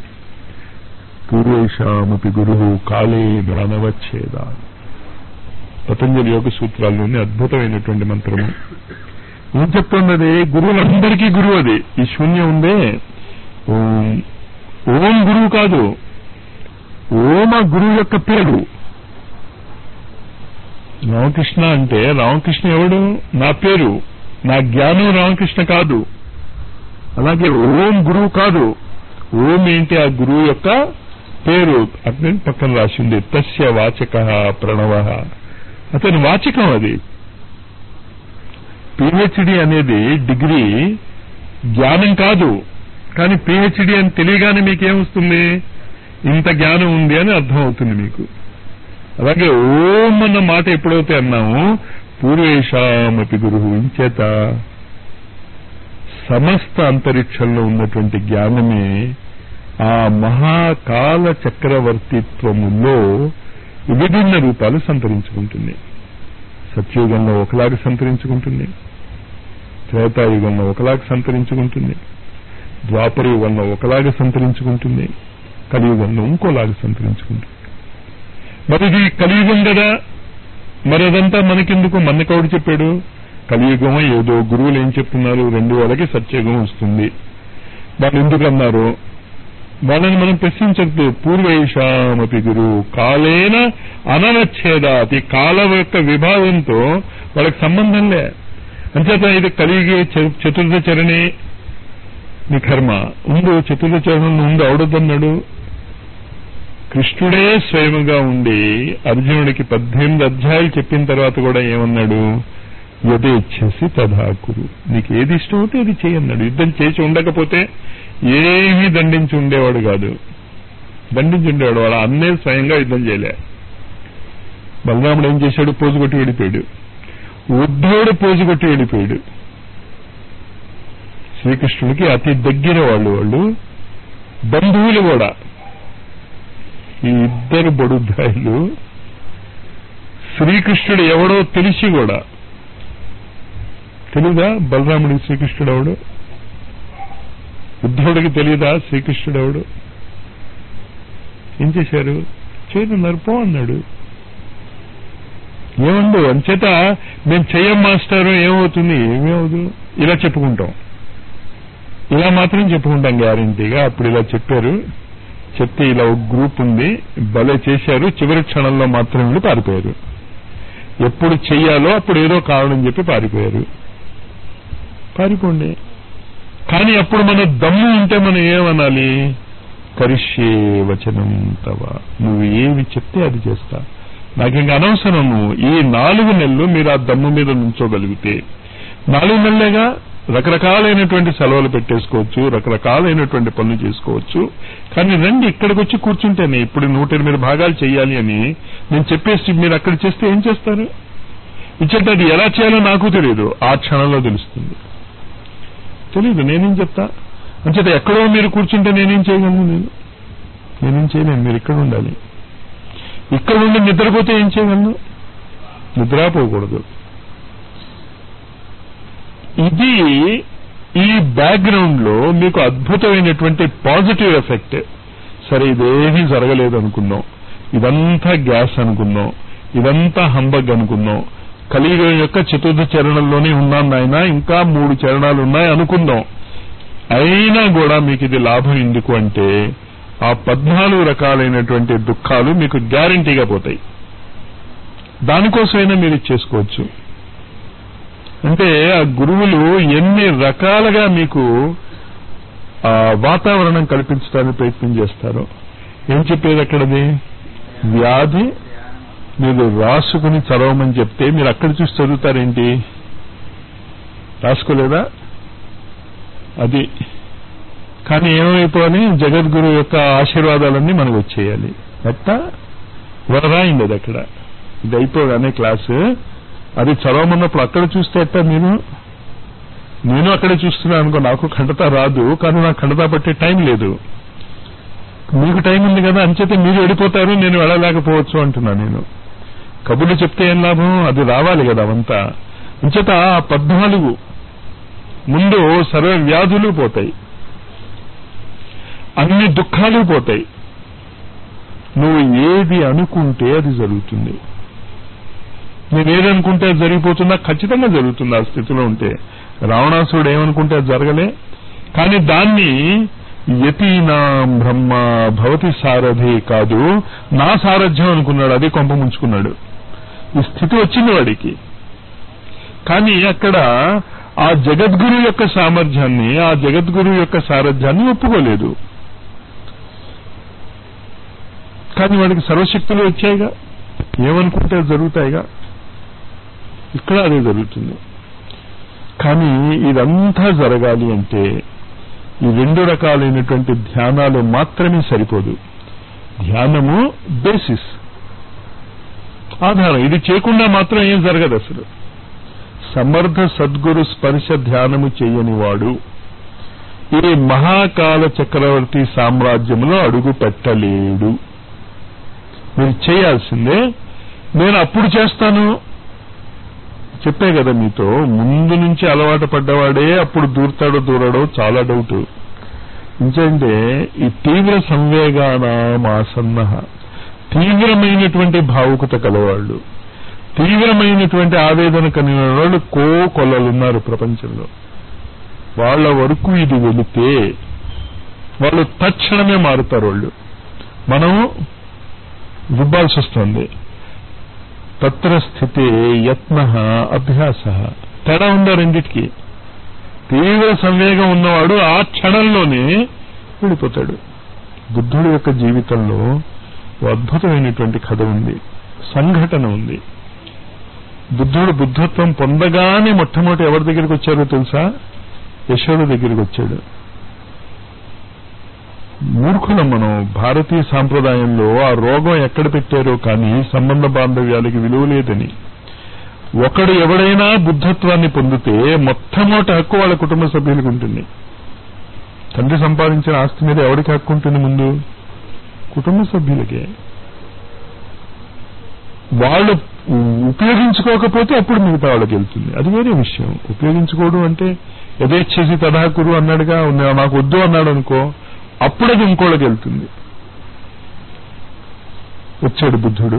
పూర్వేషామపి గురు కాలేన అనవచ్చేద పతంజలి యోగ సూత్రాల్లోని అద్భుతమైనటువంటి మంత్రము ఏం చెప్తున్నది గురువులందరికీ గురువు అది ఈ శూన్యం ఉందే ఓం ఓం గురువు కాదు ఓమ గురువు యొక్క పేరు రామకృష్ణ అంటే రామకృష్ణ ఎవడు నా పేరు నా జ్ఞానం రామకృష్ణ కాదు అలాగే ఓం గురువు కాదు ఓం ఏంటి ఆ గురువు యొక్క పేరు అతని పక్కన రాసింది తస్య వాచక ప్రణవ అతని వాచకం అది పిహెచ్డి అనేది డిగ్రీ జ్ఞానం కాదు కానీ పిహెచ్డి అని తెలియగానే మీకేమొస్తుంది ఇంత జ్ఞానం ఉంది అని అర్థం అవుతుంది మీకు అలాగే ఓం అన్న మాట ఎప్పుడైతే అన్నామో పూర్వేషామపి గురువు ఇంచేత సమస్త అంతరిక్షంలో ఉన్నటువంటి జ్ఞానమే ఆ మహాకాల చక్రవర్తిత్వములో విభిన్న రూపాలు సంతరించుకుంటుంది సత్యయుగంలో ఒకలాగా సంతరించుకుంటుంది త్రేతాయుగంలో ఒకలాగా సంతరించుకుంటుంది ద్వాపర యుగంలో ఒకలాగా సంతరించుకుంటుంది కలియుగంలో ఇంకోలాగా సంతరించుకుంటుంది మరి ఇది కలియుగం కదా మరి అదంతా మనకెందుకు మన్నకౌడు చెప్పాడు కలియుగం ఏదో గురువులు ఏం చెప్తున్నారు రెండు వేలకి సత్యయుగం వస్తుంది వాళ్ళు ఎందుకు అన్నారు వాళ్ళని మనం ప్రశ్నించద్దు పూర్వేషామపి గురు కాలేన అనవచ్ఛేదాత్ ఈ కాలం యొక్క విభాగంతో వాళ్ళకి సంబంధం లే అంచేత ఇది కలిగి చతుర్థ చరణి నీ కర్మ ఉండు చతుర్థ చరణంలో ఉండు అవడదన్నాడు కృష్ణుడే స్వయముగా ఉండి అర్జునుడికి పద్దెనిమిది అధ్యాయులు చెప్పిన తర్వాత కూడా ఏమన్నాడు యథేచ్ఛసి తథాకురు నీకు ఏది ఇష్టం అవుతే అది చేయన్నాడు యుద్ధం చేసి ఉండకపోతే ఏమీ దండించి ఉండేవాడు కాదు దండించి ఉండేవాడు వాడు అన్నే స్వయంగా యుద్ధం చేయలే బలరాముడు ఏం చేశాడు పోజు కొట్టి వెళ్ళిపోయాడు ఉద్ధవుడు పోజు కొట్టి వెళ్ళిపోయాడు శ్రీకృష్ణుడికి అతి దగ్గర వాళ్ళు వాళ్ళు బంధువులు కూడా ఈ ఇద్దరు బడుద్దాయిలు శ్రీకృష్ణుడు ఎవడో తెలిసి కూడా తెలీదా బలరాముడికి శ్రీకృష్ణుడు ఎవడు ఉద్ధవుడికి తెలియదా శ్రీకృష్ణుడు ఎవడు ఏం చేశారు చేయనున్నారు పో అన్నాడు ఏమండు అంచేత మేము చెయ్యం మాస్టారు ఏమవుతుంది ఏమవుదు ఇలా చెప్పుకుంటాం ఇలా మాత్రం చెప్పుకుంటాం గ్యారంటీగా అప్పుడు ఇలా చెప్పారు చెప్తే ఇలా ఒక గ్రూప్ ఉంది భలే చేశారు చివరి క్షణంలో మాత్రం వెళ్ళి పారిపోయారు ఎప్పుడు చెయ్యాలో అప్పుడు ఏదో కారణం చెప్పి పారిపోయారు పారిపోండి కానీ అప్పుడు మన దమ్ము ఉంటే మనం ఏమనాలి కరిష్యే వచనం తవ నువ్వు ఏమి చెప్తే అది చేస్తా నాకు ఇంకా అనవసరము ఈ నాలుగు నెలలు మీరు ఆ దమ్ము మీద నుంచోగలిగితే నాలుగు నెలలేగా రకరకాలైనటువంటి సెలవులు పెట్టేసుకోవచ్చు రకరకాలైనటువంటి పనులు చేసుకోవచ్చు కానీ రండి ఇక్కడికి వచ్చి కూర్చుంటేనే ఇప్పుడు నూట ఎనిమిది భాగాలు చేయాలి అని నేను చెప్పేసి మీరు అక్కడ చేస్తే ఏం చేస్తారు ఇచ్చేట అది ఎలా చేయాలో నాకు తెలియదు ఆ క్షణంలో తెలుస్తుంది తెలీదు నేనేం చెప్తా అంచేత ఎక్కడో మీరు కూర్చుంటే నేనేం చేయగలను నేను నేనేం చేయలేను మీరు ఇక్కడ ఉండాలి ఇక్కడ ఉండి నిద్రపోతే ఏం చేయగలను నిద్రపోకూడదు ఇది ఈ బ్యాక్గ్రౌండ్ లో మీకు అద్భుతమైనటువంటి పాజిటివ్ ఎఫెక్ట్ సరే ఇదేమీ జరగలేదు అనుకున్నాం ఇదంతా గ్యాస్ అనుకున్నాం ఇదంతా హంబగ్ అనుకున్నాం కలియుగం యొక్క చతుర్థ చరణంలోనే ఉన్నాను నాయన ఇంకా మూడు చరణాలు ఉన్నాయి అనుకుందాం అయినా కూడా మీకు ఇది లాభం ఎందుకు అంటే ఆ పద్నాలుగు రకాలైనటువంటి దుఃఖాలు మీకు గ్యారంటీగా పోతాయి దానికోసమైనా మీరు చేసుకోవచ్చు అంటే ఆ గురువులు ఎన్ని రకాలుగా మీకు ఆ వాతావరణం కల్పించడానికి ప్రయత్నం చేస్తారో ఏం చెప్పేది అక్కడది వ్యాధి మీరు రాసుకుని చదవమని చెప్తే మీరు అక్కడ చూసి చదువుతారేంటి రాసుకోలేదా అది కానీ ఏమైపోని జగద్గురు యొక్క ఆశీర్వాదాలన్నీ మనకు వచ్చేయాలి ఎట్టా వరరాయింది అది అక్కడ ఇది అయిపోగానే క్లాసు అది చదవమన్నప్పుడు అక్కడ చూస్తే ఎట్టా మీరు నేను అక్కడే చూస్తున్నాను అనుకో నాకు ఖండత రాదు కానీ నాకు ఖండత పట్టే టైం లేదు మీకు టైం ఉంది కదా అంచేతే మీరు వెళ్ళిపోతారు నేను వెళ్ళలేకపోవచ్చు అంటున్నా నేను కబుర్లు చెప్తే ఏం లాభం అది రావాలి కదా అవంతా అంచేత ఆ పద్నాలుగు ముందు సర్వ వ్యాధులు పోతాయి అన్ని దుఃఖాలు పోతాయి నువ్వు ఏది అనుకుంటే అది జరుగుతుంది నేను ఏదనుకుంటే అది జరిగిపోతుందా ఖచ్చితంగా జరుగుతుంది ఆ స్థితిలో ఉంటే రావణాసురుడు ఏమనుకుంటే అది జరగలే కానీ దాన్ని యతీనాం బ్రహ్మ భవతి సారథి కాదు నా సారథ్యం అనుకున్నాడు అది కొంప ముంచుకున్నాడు ఈ స్థితి వచ్చింది వాడికి కానీ అక్కడ ఆ జగద్గురు యొక్క సామర్థ్యాన్ని ఆ జగద్గురు యొక్క సారథ్యాన్ని ఒప్పుకోలేదు కానీ వాడికి సర్వశక్తులు వచ్చాయిగా ఏమనుకుంటే అది జరుగుతాయిగా ఇక్కడ అదే జరుగుతుంది కానీ ఇదంతా జరగాలి అంటే ఈ రెండు రకాలైనటువంటి ధ్యానాలు మాత్రమే సరిపోదు ధ్యానము బేసిస్ ఆధారం ఇది చేయకుండా మాత్రం ఏం జరగదు అసలు సమర్థ సద్గురు స్పర్శ ధ్యానము చేయని వాడు ఈ మహాకాల చక్రవర్తి సామ్రాజ్యంలో అడుగు పెట్టలేడు మీరు చేయాల్సిందే నేను అప్పుడు చేస్తాను చెప్పే కదా మీతో ముందు నుంచి అలవాటు పడ్డవాడే అప్పుడు దూరతాడో దూరడో చాలా డౌట్ ఇంకేంటే ఈ తీవ్ర సంవేగానామాసన్న తీవ్రమైనటువంటి భావుకత కలవాళ్ళు తీవ్రమైనటువంటి ఆవేదన కలిగిన వాళ్ళు కో కొల్లలున్నారు ప్రపంచంలో వాళ్ళ వరకు ఇది వెళితే వాళ్ళు తక్షణమే మారుతారు వాళ్ళు మనం రుబ్బాల్సి వస్తుంది తత్ర స్థితే యత్న అభ్యాస తేడా ఉందా రెండిటికి తీవ్ర సంవేగం ఉన్నవాడు ఆ క్షణంలోనే వెళ్ళిపోతాడు బుద్ధుడి యొక్క జీవితంలో ఓ అద్భుతమైనటువంటి కథ ఉంది సంఘటన ఉంది బుద్ధుడు బుద్ధత్వం పొందగానే మొట్టమొదటి ఎవరి దగ్గరికి వచ్చారో తెలుసా యశోద దగ్గరికి వచ్చాడు మూర్ఖులం మనం భారతీయ సాంప్రదాయంలో ఆ రోగం ఎక్కడ పెట్టారో కానీ సంబంధ బాంధవ్యాలకి విలువ లేదని ఒకడు ఎవడైనా బుద్ధత్వాన్ని పొందితే మొట్టమొదటి హక్కు వాళ్ళ కుటుంబ సభ్యులకు ఉంటుంది తండ్రి సంపాదించిన ఆస్తి మీద ఎవరికి హక్కు ఉంటుంది ముందు కుటుంబ సభ్యులకే వాళ్ళు ఉపయోగించుకోకపోతే అప్పుడు మిగతా వాళ్ళకి వెళ్తుంది అది వేరే విషయం ఉపయోగించుకోవడం అంటే యథేచ్ఛేసి తదాకురు అన్నాడుగా "నా- నాకు వద్దు అన్నాడు అనుకో అప్పుడు అది ఇంకోళ్ళకి వెళ్తుంది వచ్చాడు బుద్ధుడు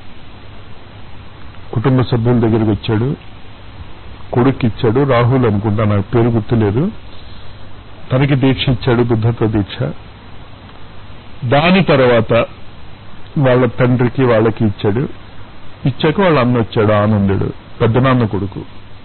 కుటుంబ సభ్యుల దగ్గరికి వచ్చాడు కొడుక్కి ఇచ్చాడు రాహుల్ అనుకుంటా నాకు పేరు గుర్తులేదు తనకి దీక్ష ఇచ్చాడు బుద్ధత్వ దీక్ష దాని తర్వాత వాళ్ళ తండ్రికి వాళ్ళకి ఇచ్చాడు ఇచ్చాక వాళ్ళ అన్న వచ్చాడు ఆనందుడు పెద్దనాన్న కొడుకు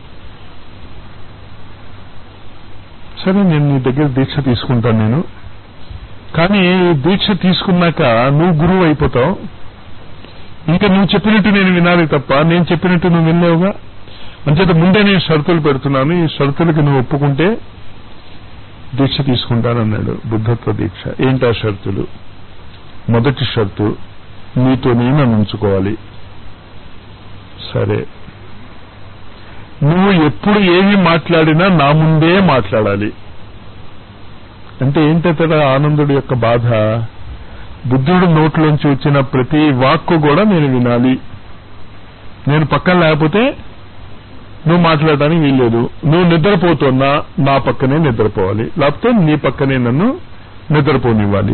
సరే నేను నీ దగ్గర దీక్ష తీసుకుంటాను నేను కానీ ఈ దీక్ష తీసుకున్నాక నువ్వు గురువు అయిపోతావు ఇంకా నువ్వు చెప్పినట్టు నేను వినాలి తప్ప నేను చెప్పినట్టు నువ్వు వినలేవుగా అంచేత ముందే నేను షరతులు పెడుతున్నాను ఈ షరతులకి నువ్వు ఒప్పుకుంటే దీక్ష తీసుకుంటానన్నాడు బుద్ధత్వ దీక్ష ఏంటా షరతులు మొదటి షరతు నీతో నేను ఉంచుకోవాలి సరే నువ్వు ఎప్పుడు ఏమి మాట్లాడినా నా ముందే మాట్లాడాలి అంటే ఏంటంటే ఆనందుడి యొక్క బాధ బుద్ధుడు నోట్లోంచి వచ్చిన ప్రతి వాక్కు కూడా నేను వినాలి నేను పక్కన లేకపోతే నువ్వు మాట్లాడడానికి వీల్లేదు నువ్వు నిద్రపోతున్నా నా పక్కనే నిద్రపోవాలి లేకపోతే నీ పక్కనే నన్ను నిద్రపోనివ్వాలి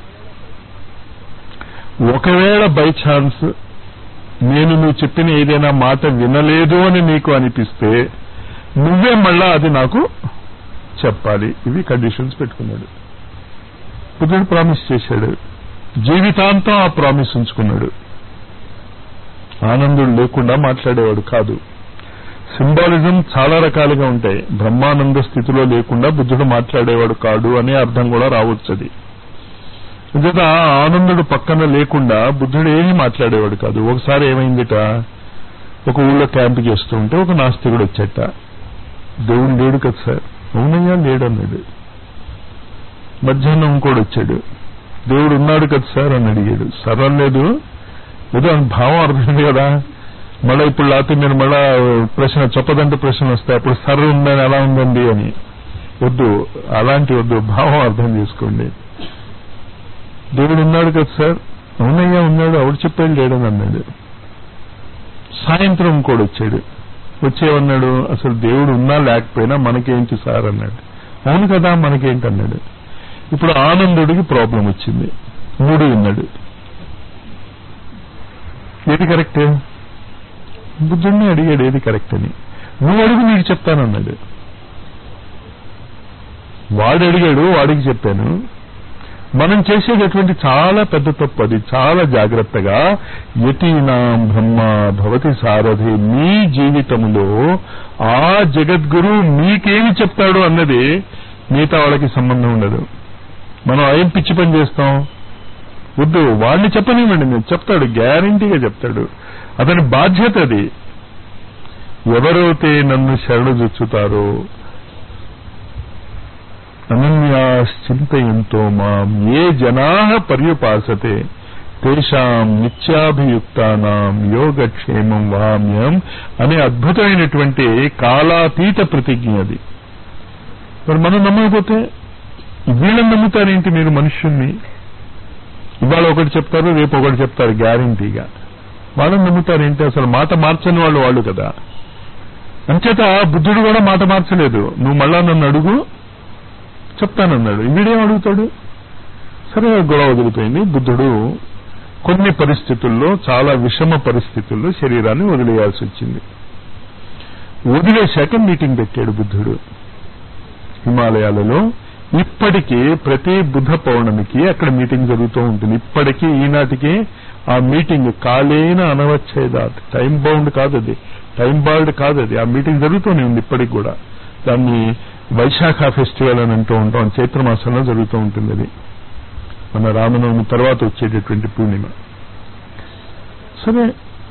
ఒకవేళ బై ఛాన్స్ నేను నువ్వు చెప్పిన ఏదైనా మాట వినలేదు అని నీకు అనిపిస్తే నువ్వే మళ్ళా అది నాకు చెప్పాలి ఇవి కండిషన్స్ పెట్టుకున్నాడు బుద్ధుడు ప్రామిస్ చేశాడు జీవితాంతం ఆ ప్రామిస్ ఉంచుకున్నాడు ఆనందుడు లేకుండా మాట్లాడేవాడు కాదు సింబాలిజం చాలా రకాలుగా ఉంటాయి బ్రహ్మానంద స్థితిలో లేకుండా బుద్ధుడు మాట్లాడేవాడు కాడు అనే అర్థం కూడా రావచ్చు అది అంచేత ఆనందుడు పక్కన లేకుండా బుద్ధుడు ఏమీ మాట్లాడేవాడు కాదు ఒకసారి ఏమైందిట ఒక ఊళ్ళో క్యాంప్ చేస్తూ ఉంటే ఒక నాస్తికుడు వచ్చేట దేవుడు లేడు కదా సార్ అవునయ్యా లేడు అన్నాడు మధ్యాహ్నం ఇంకోడు వచ్చాడు దేవుడు ఉన్నాడు కదా సార్ అని అడిగాడు సర్వం లేదు ఏదో అని భావం అర్థమైంది కదా మళ్ళీ ఇప్పుడు లేకపోతే మీరు మళ్ళా ప్రశ్న చెప్పదంటే ప్రశ్న వస్తాయి అప్పుడు సర్ ఉందని ఎలా ఉందండి అని వద్దు అలాంటి వద్దు భావం అర్థం చేసుకోండి దేవుడు ఉన్నాడు కదా సార్ అవునయ్యా ఉన్నాడు ఆవిడ చెప్పాడు లేడని అన్నాడు సాయంత్రం ఇంకోడు వచ్చాడు వచ్చేవన్నాడు అసలు దేవుడు ఉన్నా లేకపోయినా మనకేంటి సార్ అన్నాడు అవును కదా మనకేంటి అన్నాడు ఇప్పుడు ఆనందుడికి ప్రాబ్లం వచ్చింది మూడు విన్నాడు ఏది కరెక్ట్ బుద్ధుడిని అడిగాడు ఏది కరెక్ట్ అని నువ్వు అడుగు నీకు చెప్తానన్నాడు వాడు అడిగాడు వాడికి చెప్పాను మనం చేసేటటువంటి చాలా పెద్ద తప్పు అది చాలా జాగ్రత్తగా యతీనాం బ్రహ్మ భవతి సారథి మీ జీవితంలో ఆ జగద్గురు మీకేమి చెప్తాడు అన్నది మిగతా వాళ్ళకి సంబంధం ఉండదు మనం ఏం పిచ్చి పని చేస్తాం వద్దు వాడిని చెప్పనివ్వండి నేను చెప్తాడు గ్యారంటీగా చెప్తాడు అతని బాధ్యత అది ఎవరైతే నన్ను శరణు జొచ్చుతారో అనన్యాశ్చింతయంతో మాం ఏ జనా పర్యుపాసతే తేషాం నిత్యాభియుక్తానాం యోగక్షేమం వామ్యం అనే అద్భుతమైనటువంటి కాలాతీత ప్రతిజ్ఞ అది మరి మనం నమ్మకపోతే వీళ్ళని నమ్ముతారేంటి మీరు మనుష్యుణ్ణి ఇవాళ ఒకటి చెప్తారు రేపు ఒకటి చెప్తారు గ్యారంటీగా వాళ్ళని నమ్ముతారేంటి అసలు మాట మార్చని వాళ్ళు వాళ్ళు కదా అంచేత బుద్ధుడు కూడా మాట మార్చలేదు నువ్వు మళ్ళా నన్ను అడుగు చెప్తానన్నాడు వీడేం అడుగుతాడు సరే గొడవ వదిలిపోయింది బుద్ధుడు కొన్ని పరిస్థితుల్లో చాలా విషమ పరిస్థితుల్లో శరీరాన్ని వదిలేయాల్సి వచ్చింది వదిలేశాక మీటింగ్ పెట్టాడు బుద్ధుడు హిమాలయాలలో ఇప్పటికీ ప్రతి బుధ పౌర్ణమికి అక్కడ మీటింగ్ జరుగుతూ ఉంటుంది ఇప్పటికీ ఈనాటికి ఆ మీటింగ్ కాలేన అనవచ్చేదాట్ టైం బౌండ్ కాదు అది టైం బాల్డ్ కాదు అది ఆ మీటింగ్ జరుగుతూనే ఉంది ఇప్పటికి కూడా దాన్ని వైశాఖ ఫెస్టివల్ అని అంటూ ఉంటాం చైత్రమాసంలో జరుగుతూ ఉంటుంది అది మన రామనవమి తర్వాత వచ్చేటటువంటి పూర్ణిమ సరే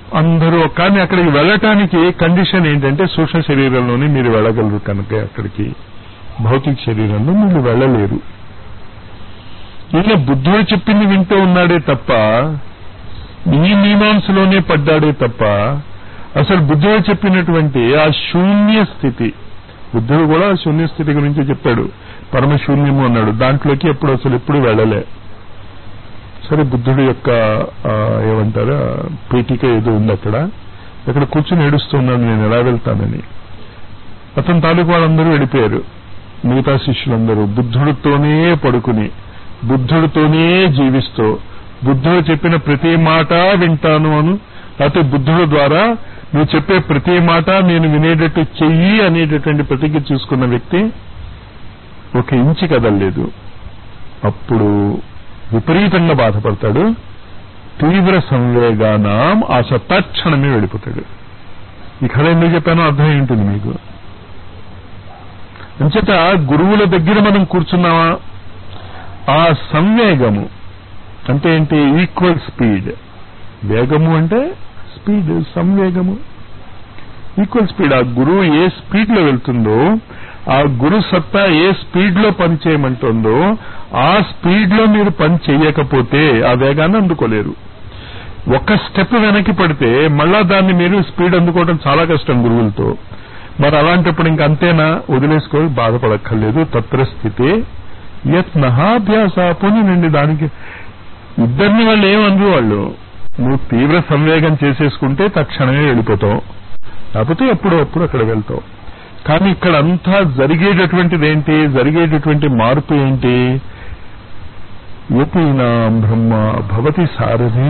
అందరూ కానీ అక్కడికి వెళ్ళటానికి కండిషన్ ఏంటంటే సూక్ష్మ శరీరంలోనే మీరు వెళ్ళగలరు కనుక అక్కడికి భౌతిక శరీరంలో మీరు వెళ్ళలేరు ఈయన బుద్ధుడు చెప్పింది వింటూ ఉన్నాడే తప్ప ఈ మీమాంసలోనే పడ్డాడే తప్ప అసలు బుద్ధుడు చెప్పినటువంటి ఆ శూన్య స్థితి బుద్ధుడు కూడా ఆ శూన్య స్థితి గురించి చెప్పాడు పరమశూన్యము అన్నాడు దాంట్లోకి ఎప్పుడు అసలు ఎప్పుడు వెళ్ళలే సరే బుద్ధుడి యొక్క ఆ, ఏమంటారు ఆ, పీఠిక ఏదో ఉంది అక్కడ అక్కడ కూర్చుని ఏడుస్తున్నాను నేను ఎలా వెళ్తానని అతని తాలూకు వాళ్ళందరూ వెళ్ళిపోయారు మిగతా శిష్యులందరూ బుద్ధుడితోనే పడుకుని బుద్ధుడితోనే జీవిస్తూ బుద్ధుడు చెప్పిన ప్రతి మాట వింటాను అను లేకపోతే బుద్ధుడు ద్వారా నువ్వు చెప్పే ప్రతి మాట నేను వినేటట్టు చెయ్యి అనేటటువంటి ప్రతిజ్ఞ చూసుకున్న వ్యక్తి ఒక ఇంచి కదలలేదు అప్పుడు విపరీతంగా బాధపడతాడు తీవ్ర సంవేగానం ఆ తక్షణమే వెళ్ళిపోతాడు ఈ కథ ఎందుకు చెప్పానో అర్థం ఏంటుంది మీకు అంచేత గురువుల దగ్గర మనం కూర్చున్నామా ఆ సంవేగము అంటే ఏంటి ఈక్వల్ స్పీడ్ వేగము అంటే స్పీడ్ సంవేగము ఈక్వల్ స్పీడ్ ఆ గురువు ఏ స్పీడ్ లో వెళ్తుందో ఆ గురు సత్తా ఏ స్పీడ్ లో పని చేయమంటుందో ఆ స్పీడ్ లో మీరు పని చేయకపోతే ఆ వేగాన్ని అందుకోలేరు ఒక స్టెప్ వెనక్కి పడితే మళ్ళా దాన్ని మీరు స్పీడ్ అందుకోవడం చాలా కష్టం గురువులతో మరి అలాంటప్పుడు ఇంక అంతేనా వదిలేసుకోవాలి బాధపడక్కర్లేదు తత్ర స్థితే యత్నహాభ్యాస పోనీనండి దానికి ఇద్దరిని వాళ్ళు ఏమనరు వాళ్ళు నువ్వు తీవ్ర సంవేగం చేసేసుకుంటే తక్షణమే వెళ్ళిపోతావు లేకపోతే ఎప్పుడో అప్పుడు అక్కడ వెళ్తావు కానీ ఇక్కడ అంతా జరిగేటటువంటిది ఏంటి జరిగేటటువంటి మార్పు ఏంటి యోపీనా బ్రహ్మ భవతి సారథి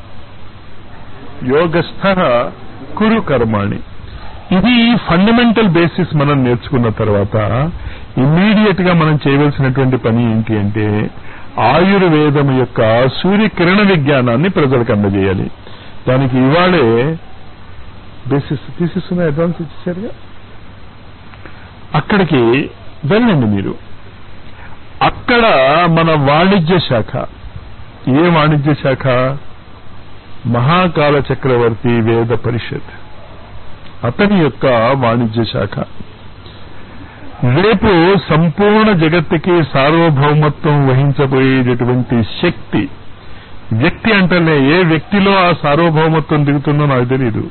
యోగస్థ కురు కర్మాణి ఇది ఫండమెంటల్ బేసిస్ మనం నేర్చుకున్న తర్వాత ఇమ్మీడియట్ గా మనం చేయవలసినటువంటి పని ఏంటి అంటే ఆయుర్వేదం యొక్క సూర్యకిరణ విజ్ఞానాన్ని ప్రజలకు అందజేయాలి దానికి ఇవాళే బేసిస్ తీసిస్తున్న అడ్వాన్స్ ఇచ్చేసారుగా అక్కడికి వెళ్ళండి మీరు అక్కడ మన వాణిజ్య శాఖ ఏ వాణిజ్య శాఖ మహాకాల చక్రవర్తి వేద పరిషత్ అతని యొక్క వాణిజ్య శాఖ రేపు సంపూర్ణ జగత్తుకి సార్వభౌమత్వం వహించబోయేటటువంటి శక్తి వ్యక్తి అంటేనే ఏ వ్యక్తిలో ఆ సార్వభౌమత్వం దిగుతుందో నాకు తెలియదు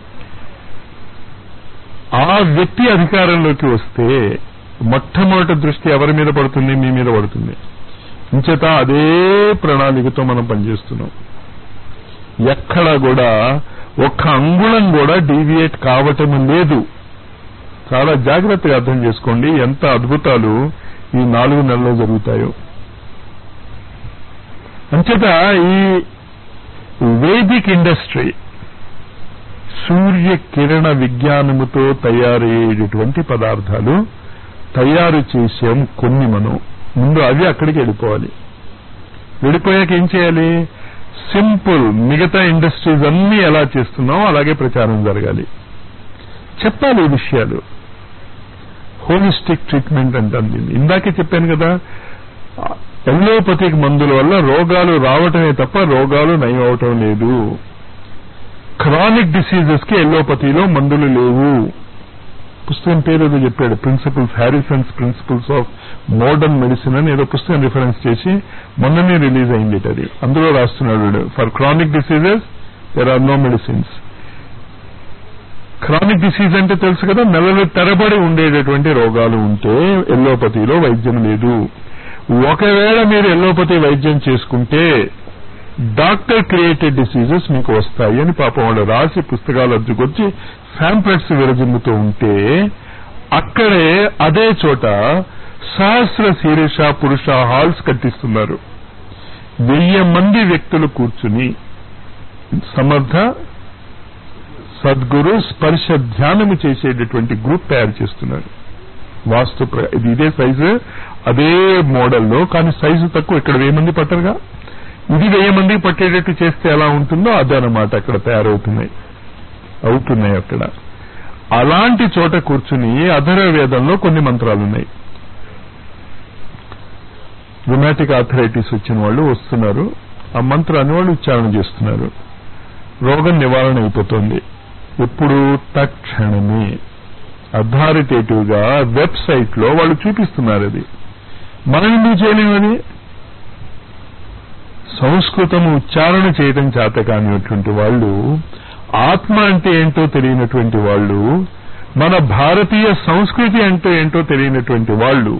ఆ వ్యక్తి అధికారంలోకి వస్తే మొట్టమొదటి దృష్టి ఎవరి మీద పడుతుంది మీ మీద పడుతుంది ఇంచేత అదే ప్రణాళికతో మనం పనిచేస్తున్నాం ఎక్కడ కూడా ఒక్క అంగుళం కూడా డీవియేట్ కావటం లేదు చాలా జాగ్రత్తగా అర్థం చేసుకోండి ఎంత అద్భుతాలు ఈ నాలుగు నెలల్లో జరుగుతాయో అంచేత ఈ వేదిక్ ఇండస్ట్రీ సూర్య కిరణ విజ్ఞానముతో తయారయ్యేటటువంటి పదార్థాలు తయారు చేసాం కొన్ని మనం ముందు అవి అక్కడికి వెళ్ళిపోవాలి వెళ్ళిపోయాక ఏం చేయాలి సింపుల్ మిగతా ఇండస్ట్రీస్ అన్ని ఎలా చేస్తున్నాం అలాగే ప్రచారం జరగాలి చెప్పాలి ఈ విషయాలు హోలిస్టిక్ ట్రీట్మెంట్ అంటాను దీన్ని ఇందాకే చెప్పాను కదా ఎల్లోపతిక్ మందుల వల్ల రోగాలు రావటమే తప్ప రోగాలు నయం అవటం లేదు క్రానిక్ డిసీజెస్ కి ఎల్లోపతిలో మందులు లేవు పుస్తకం పేరు ఏదో చెప్పాడు principles Harrison's principles of modern medicine అని ఏదో పుస్తకం రిఫరెన్స్ చేసి మొన్ననే రిలీజ్ అయింది అది అందులో రాస్తున్నాడు for chronic diseases there are no medicines chronic disease అంటే తెలుసు కదా నెలలు తెరబడి ఉండేటటువంటి రోగాలు ఉంటే ఎల్లోపతిలో వైద్యం లేదు ఒకవేళ మీరు ఎల్లోపతి వైద్యం చేసుకుంటే డాక్టర్ క్రియేటెడ్ డిసీజెస్ మీకు వస్తాయి అని పాపం వాళ్ళు రాసి పుస్తకాలు అద్దుకొచ్చి శాంప్లెట్స్ విరజిమ్ముతూ ఉంటే అక్కడే అదే చోట సహస్ర శీర్ష పురుష హాల్స్ కట్టిస్తున్నారు వెయ్యి మంది వ్యక్తులు కూర్చుని సమర్థ సద్గురు స్పర్శ ధ్యానము చేసేటటువంటి గ్రూప్ తయారు చేస్తున్నారు వాస్తు ప్ర- ఇది ఇదే సైజు అదే మోడల్లో కానీ సైజు తక్కువ ఇక్కడ వెయ్యి మంది పట్టరుగా ఇది వెయ్యి మందికి పట్టేటట్టు చేస్తే ఎలా ఉంటుందో అదే అన్నమాట అక్కడ తయారవుతున్నాయి అవుతున్నాయి అక్కడ అలాంటి చోట కూర్చుని అధర వేదంలో కొన్ని మంత్రాలు ఉన్నాయి రుమాటిక్ ఆథరైటిస్ వచ్చిన వాళ్ళు వస్తున్నారు ఆ మంత్రాన్ని వాళ్ళు ఉచ్చారణ చేస్తున్నారు రోగం నివారణ అయిపోతుంది ఇప్పుడు తక్షణమే అథారిటేటివ్ గా వెబ్సైట్ లో వాళ్ళు చూపిస్తున్నారు అది మనం ఎందుకు చేయలేము అది సంస్కృతం ఉచ్చారణ చేయడం చేత కానిటువంటి వాళ్ళు ఆత్మ అంటే ఏంటో తెలియనటువంటి వాళ్ళు మన భారతీయ సంస్కృతి అంటే ఏంటో తెలియనటువంటి వాళ్ళు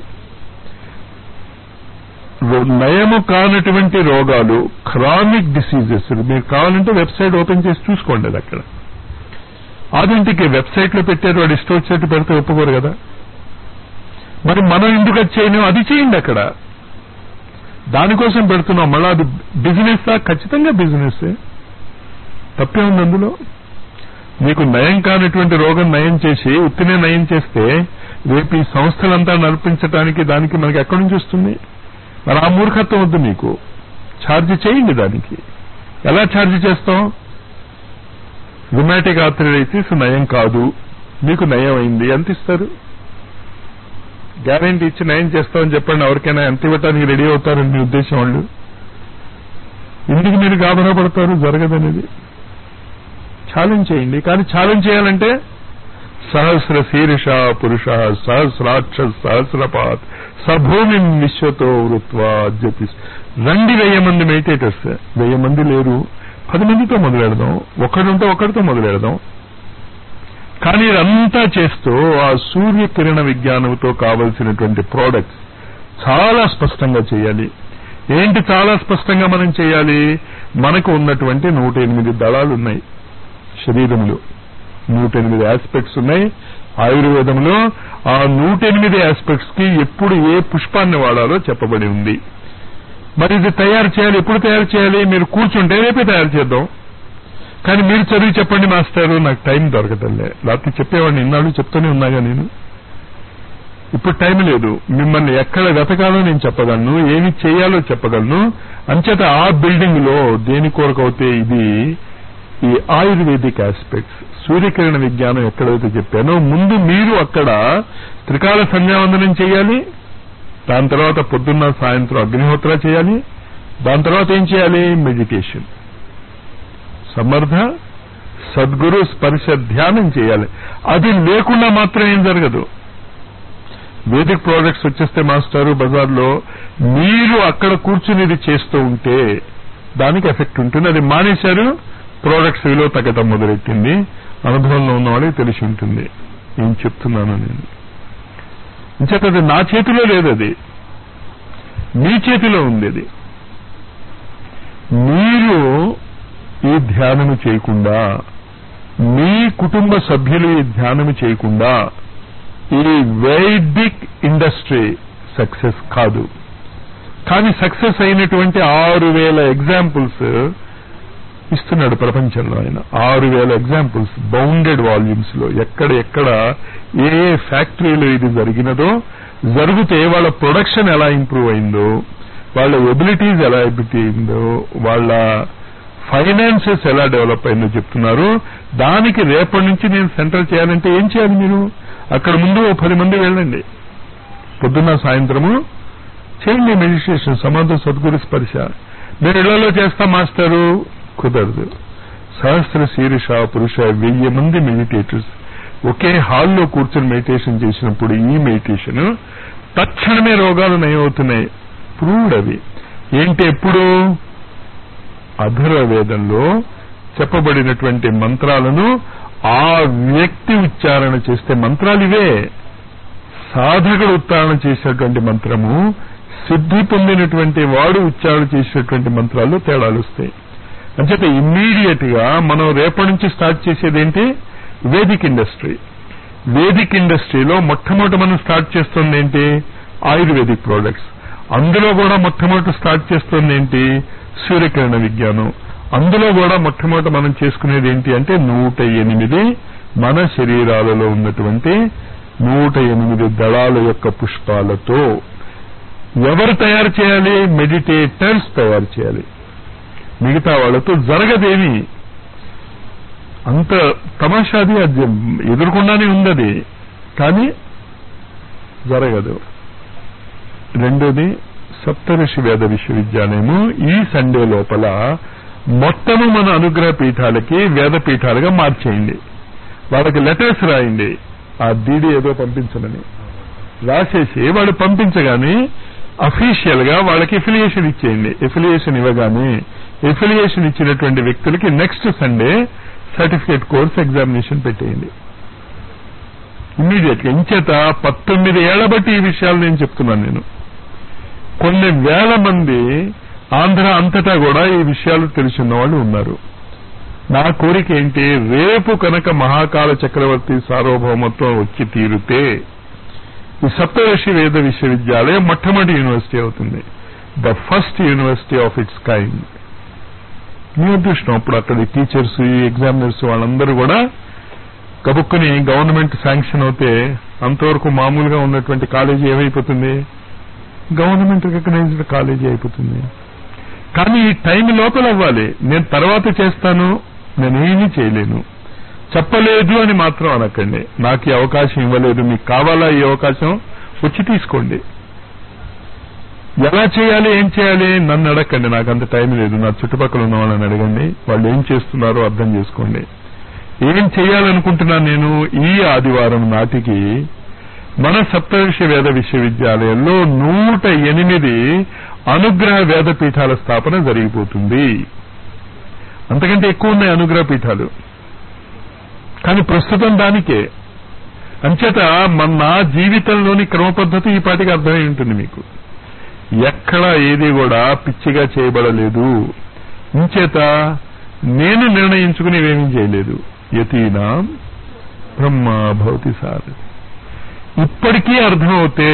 రో- నయము కానటువంటి రోగాలు క్రానిక్ డిసీజెస్ మీరు కావాలంటే వెబ్సైట్ ఓపెన్ చేసి చూసుకోండి అది అక్కడ అదేంటికి వెబ్సైట్ లో పెట్టారు వాడు ఇష్టం వచ్చినట్టు పెడితే ఒప్పుకోరు కదా మరి మనం ఎందుకు అది చేయలేము అది చేయండి అక్కడ దానికోసం పెడుతున్నాం మళ్ళీ అది బిజినెస్ ఖచ్చితంగా బిజినెస్ తప్పే ఉంది అందులో మీకు నయం కానటువంటి రోగం నయం చేసి ఉత్తినే నయం చేస్తే రేపు ఈ సంస్థలంతా నడిపించడానికి దానికి మనకి ఎక్కడి నుంచి వస్తుంది మరి ఆ మూర్ఖత్వం వద్దు మీకు ఛార్జ్ చేయండి దానికి ఎలా ఛార్జ్ చేస్తాం రుమాటిక్ ఆర్థరైటిస్ నయం కాదు మీకు నయం అయింది ఎంత ఇస్తారు గ్యారంటీ ఇచ్చి నయం చేస్తామని చెప్పండి ఎవరికైనా ఎంత ఇవ్వటానికి రెడీ అవుతారని మీ ఉద్దేశం వాళ్ళు ఎందుకు మీరు గాబరా పడతారు జరగదనేది ఛాలెంజ్ చేయండి కానీ ఛాలెంజ్ చేయాలంటే సహస్ర శీర్ష పురుష సహస్రాక్ష సహస్రపాత్ సభూమి విశ్వతో వృత్వా జపి రండి వెయ్యి మంది మెడిటేటర్స్ వెయ్యి మంది లేరు పది మందితో మొదలెడదాం ఒకడుంటే ఒకరితో మొదలెడదాం కానీ ఇదంతా చేస్తూ ఆ సూర్య కిరణ విజ్ఞానంతో కావలసినటువంటి ప్రోడక్ట్స్ చాలా స్పష్టంగా చేయాలి ఏంటి చాలా స్పష్టంగా మనం చేయాలి మనకు ఉన్నటువంటి నూట ఎనిమిది దళాలు ఉన్నాయి శరీరంలో నూట ఎనిమిది ఆస్పెక్ట్స్ ఉన్నాయి ఆయుర్వేదంలో ఆ నూట ఎనిమిది ఆస్పెక్ట్స్ కి ఎప్పుడు ఏ పుష్పాన్ని వాడాలో చెప్పబడి ఉంది మరి ఇది తయారు చేయాలి ఎప్పుడు తయారు చేయాలి మీరు కూర్చుంటే రేపే తయారు చేద్దాం కానీ మీరు చదివి చెప్పండి మాస్టారు నాకు టైం దొరకటంలే రాత్రి చెప్పేవాడిని ఇన్నాళ్ళు చెప్తూనే ఉన్నాగా నేను ఇప్పుడు టైం లేదు మిమ్మల్ని ఎక్కడ వెతకాలో నేను చెప్పగలను ఏమి చేయాలో చెప్పగలను అంచేత ఆ బిల్డింగ్ లో దేని కొరకైతే ఇది ఈ ఆయుర్వేదిక్ ఆస్పెక్ట్స్ సూర్యకిరణ విజ్ఞానం ఎక్కడైతే చెప్పానో ముందు మీరు అక్కడ త్రికాల సంధ్యావందనం చేయాలి దాని తర్వాత పొద్దున్న సాయంత్రం అగ్నిహోత్ర చేయాలి దాని తర్వాత ఏం చేయాలి మెడిటేషన్ సమర్థ సద్గురు స్పర్శ ధ్యానం చేయాలి అది లేకుండా మాత్రం ఏం జరగదు వేదిక్ ప్రోడక్ట్స్ వచ్చేస్తే మాస్టారు బజార్లో మీరు అక్కడ కూర్చుని ఇది చేస్తూ ఉంటే దానికి ఎఫెక్ట్ ఉంటుంది అది మానేశారు ప్రోడక్ట్స్ విలువ తగ్గటం మొదలెట్టింది అనుభవంలో ఉన్న వాళ్ళకి తెలిసి ఉంటుంది ఏం చెప్తున్నాను నేను ఇంచేత అది నా చేతిలో లేదు అది మీ చేతిలో ఉంది అది మీరు ఈ ధ్యానము చేయకుండా మీ కుటుంబ సభ్యులు ఈ ధ్యానము చేయకుండా ఈ వైదిక్ ఇండస్ట్రీ సక్సెస్ కాదు కానీ సక్సెస్ అయినటువంటి ఆరు వేల ఎగ్జాంపుల్స్ ఇస్తున్నాడు ప్రపంచంలో ఆయన ఆరు వేల ఎగ్జాంపుల్స్ బౌండెడ్ వాల్యూమ్స్ లో ఎక్కడ ఎక్కడ ఏ ఏ ఫ్యాక్టరీలో ఇది జరిగినదో జరిగితే వాళ్ళ ప్రొడక్షన్ ఎలా ఇంప్రూవ్ అయిందో వాళ్ళ ఎబిలిటీస్ ఎలా ఎబిలిటీ అయిందో వాళ్ళ ఫైనాన్సెస్ ఎలా డెవలప్ అయిందో చెప్తున్నారు దానికి రేపటి నుంచి నేను సెంటర్ చేయాలంటే ఏం చేయాలి మీరు అక్కడ ముందు ఓ పది మంది వెళ్ళండి పొద్దున్న సాయంత్రము చేయండి మెడిటేషన్ సమాధ సద్గురు స్పర్శ మీరు ఇళ్లలో చేస్తా మాస్టరు కుదరదు సహస్ర శీర్ష పురుష వెయ్యి మంది మెడిటేటర్స్ ఒకే హాల్లో కూర్చొని మెడిటేషన్ చేసినప్పుడు ఈ మెడిటేషన్ తక్షణమే రోగాలు నయమవుతున్నాయి ప్రూవ్డ్ అవి ఏంటి ఎప్పుడు అధురవేదంలో చెప్పబడినటువంటి మంత్రాలను ఆ వ్యక్తి ఉచ్చారణ చేస్తే మంత్రాలు ఇవే సాధకుడు ఉచ్చారణ చేసేటువంటి మంత్రము సిద్ధి పొందినటువంటి వాడు ఉచ్చారణ చేసేటువంటి మంత్రాల్లో తేడాలు వస్తాయి అంచేత ఇమ్మీడియట్ గా మనం రేపటి నుంచి స్టార్ట్ చేసేది ఏంటి వేదిక్ ఇండస్ట్రీ వేదిక్ ఇండస్ట్రీలో మొట్టమొదటి మనం స్టార్ట్ చేస్తుంది ఏంటి ఆయుర్వేదిక్ ప్రోడక్ట్స్ అందులో కూడా మొట్టమొదటి స్టార్ట్ చేస్తుంది ఏంటి సూర్యకిరణ విజ్ఞానం అందులో కూడా మొట్టమొదటి మనం చేసుకునేది ఏంటి అంటే నూట ఎనిమిది మన శరీరాలలో ఉన్నటువంటి నూట ఎనిమిది దళాల యొక్క పుష్పాలతో ఎవరు తయారు చేయాలి మెడిటేటర్స్ తయారు చేయాలి మిగతా వాళ్ళతో జరగదేమి అంత తమాషాది అది ఎదుర్కొండానే ఉందది కానీ జరగదు రెండోది సప్తఋషి వేద విశ్వవిద్యాలయము ఈ సండే లోపల మొత్తము మన అనుగ్రహ పీఠాలకి వేద పీఠాలుగా మార్చేయండి వాళ్ళకి లెటర్స్ రాయండి ఆ డీడీ ఏదో పంపించమని రాసేసి వాడు పంపించగానే అఫీషియల్ గా వాళ్ళకి ఎఫిలియేషన్ ఇచ్చేయండి ఎఫిలియేషన్ ఇవ్వగానే ఎఫిలియేషన్ ఇచ్చినటువంటి వ్యక్తులకి next Sunday certificate course examination పెట్టేయండి ఇమ్మీడియట్ గా ఇంచేత పంతొమ్మిది ఏళ్ల బట్టి ఈ విషయాలు నేను చెప్తున్నాను నేను కొన్ని వేల మంది ఆంధ్ర అంతటా కూడా ఈ విషయాలు తెలిసిన వాళ్ళు ఉన్నారు నా కోరిక ఏంటి రేపు కనుక మహాకాల చక్రవర్తి సార్వభౌమత్వం వచ్చి తీరితే ఈ సప్తర్షి వేద విశ్వవిద్యాలయం మొట్టమొదటి యూనివర్సిటీ అవుతుంది the first university of its kind మీ అదృష్టం అప్పుడు అక్కడ టీచర్స్ ఎగ్జామినర్స్ వాళ్ళందరూ కూడా కబుక్కుని గవర్నమెంట్ శాంక్షన్ అవుతే అంతవరకు మామూలుగా ఉన్నటువంటి కాలేజీ ఏమైపోతుంది గవర్నమెంట్ రికగ్నైజ్డ్ కాలేజీ అయిపోతుంది కానీ ఈ టైం లోపల అవ్వాలి నేను తర్వాత చేస్తాను నేనేమీ చేయలేను చెప్పలేదు అని మాత్రం అనకండి నాకు ఈ అవకాశం ఇవ్వలేదు మీకు కావాలా ఈ అవకాశం వచ్చి తీసుకోండి ఎలా చేయాలి ఏం చేయాలి నన్ను అడగండి నాకు అంత టైం లేదు నా చుట్టుపక్కల ఉన్న వాళ్ళని అడగండి వాళ్ళు ఏం చేస్తున్నారో అర్థం చేసుకోండి ఏం చేయాలనుకుంటున్నాను నేను ఈ ఆదివారం నాటికి మన సప్తర్షి వేద విశ్వవిద్యాలయంలో నూట ఎనిమిది అనుగ్రహ వేద పీఠాల స్థాపన జరిగిపోతుంది అంతకంటే ఎక్కువ ఉన్నాయి అనుగ్రహ పీఠాలు కానీ ప్రస్తుతం దానికే అంచేత మన జీవితంలోని క్రమ పద్ధతి ఈ పాటికి అర్థమై ఉంటుంది మీకు ఎక్కడ ఏది కూడా పిచ్చిగా చేయబడలేదు ఇంచేత నేను నిర్ణయించుకుని ఏమీ చేయలేదు యతీనా బ్రహ్మ భవతి సార్ ఇప్పటికీ అర్థమవుతే